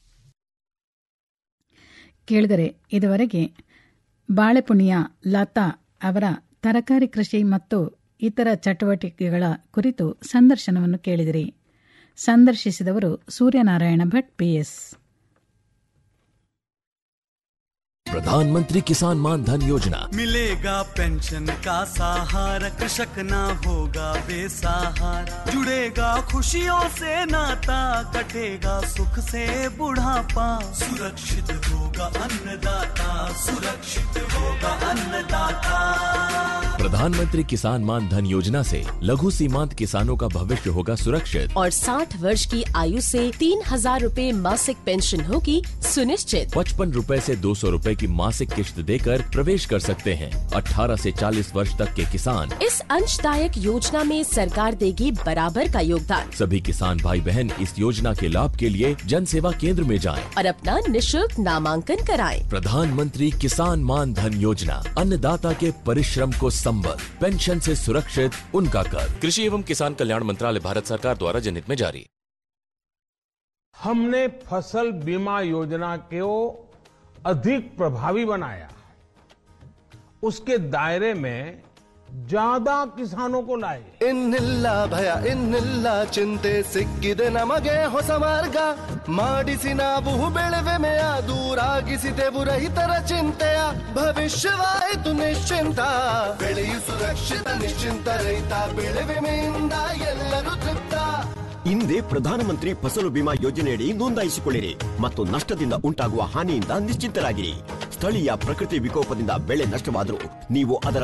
A: ಕೇಳಿದರೆ ಇದುವರೆಗೆ ಬಾಳೆಪುಣಿಯ ಲತಾ ಅವರ ತರಕಾರಿ ಕೃಷಿ ಮತ್ತು ಇತರ ಚಟುವಟಿಕೆಗಳ ಕುರಿತು ಸಂದರ್ಶನವನ್ನು ಕೇಳಿದಿರಿ ಸಂದರ್ಶಿಸಿದವರು ಸೂರ್ಯನಾರಾಯಣ ಭಟ್ ಪಿಎಸ್
D: प्रधानमंत्री किसान मान धन योजना
M: मिलेगा पेंशन का सहारा कृषक ना होगा बेसहारा जुड़ेगा खुशियों से नाता कटेगा सुख से बुढ़ापा सुरक्षित होगा अन्नदाता सुरक्षित होगा अन्नदाता
D: प्रधानमंत्री किसान मान धन योजना से लघु सीमांत किसानों का भविष्य होगा सुरक्षित
N: और 60 वर्ष की आयु से तीन हजार रूपए मासिक पेंशन होगी सुनिश्चित
D: पचपन रूपए से दो सौ रूपए की मासिक किश्त देकर प्रवेश कर सकते हैं 18 से 40 वर्ष तक के किसान
N: इस अंशदायक योजना में सरकार देगी बराबर का योगदान
D: सभी किसान भाई बहन इस योजना के लाभ के लिए जन सेवा केंद्र में जाएं।
N: और अपना निशुल्क नामांकन कराएं।
D: प्रधानमंत्री किसान मान धन योजना अन्नदाता के परिश्रम को संबल पेंशन से सुरक्षित उनका कर कृषि एवं किसान कल्याण मंत्रालय भारत सरकार द्वारा जनहित में जारी
O: हमने फसल बीमा योजना को अधिक प्रभावी बनाया उसके दायरे में ज्यादा किसानों को लाए
P: ಇನ್ನಿಲ್ಲ ಭಯ ಇನ್ನಿಲ್ಲ ಚಿಂತೆ ಸಿಕ್ಕಿದೆ ನಮಗೆ ಹೊಸ ಮಾರ್ಗ ಮಾಡಿಸಿ ನಾವು ಬೆಳೆವೆಮೆಯ ದೂರಾಗಿಸಿದೆವು ರೈತರ ಚಿಂತೆಯ ಭವಿಷ್ಯವಾಯಿತು ನಿಶ್ಚಿಂತ ಬೆಳೆಯು ಸುರಕ್ಷಿತ ನಿಶ್ಚಿಂತ ರೈತ ಬೆಳೆ ವಿಮೆಯಿಂದ ಎಲ್ಲರೂ ತೃಪ್ತ
Q: ಹಿಂದೆ ಪ್ರಧಾನಮಂತ್ರಿ ಫಸಲು ಬಿಮಾ ಯೋಜನೆಯಡಿ ನೋಂದಾಯಿಸಿಕೊಳ್ಳಿರಿ ಮತ್ತು ನಷ್ಟದಿಂದ ಉಂಟಾಗುವ ಹಾನಿಯಿಂದ ನಿಶ್ಚಿಂತರಾಗಿರಿ ಸ್ಥಳೀಯ ಪ್ರಕೃತಿ ವಿಕೋಪದಿಂದ ಬೆಳೆ ನಷ್ಟವಾದರೂ ನೀವು ಅದರ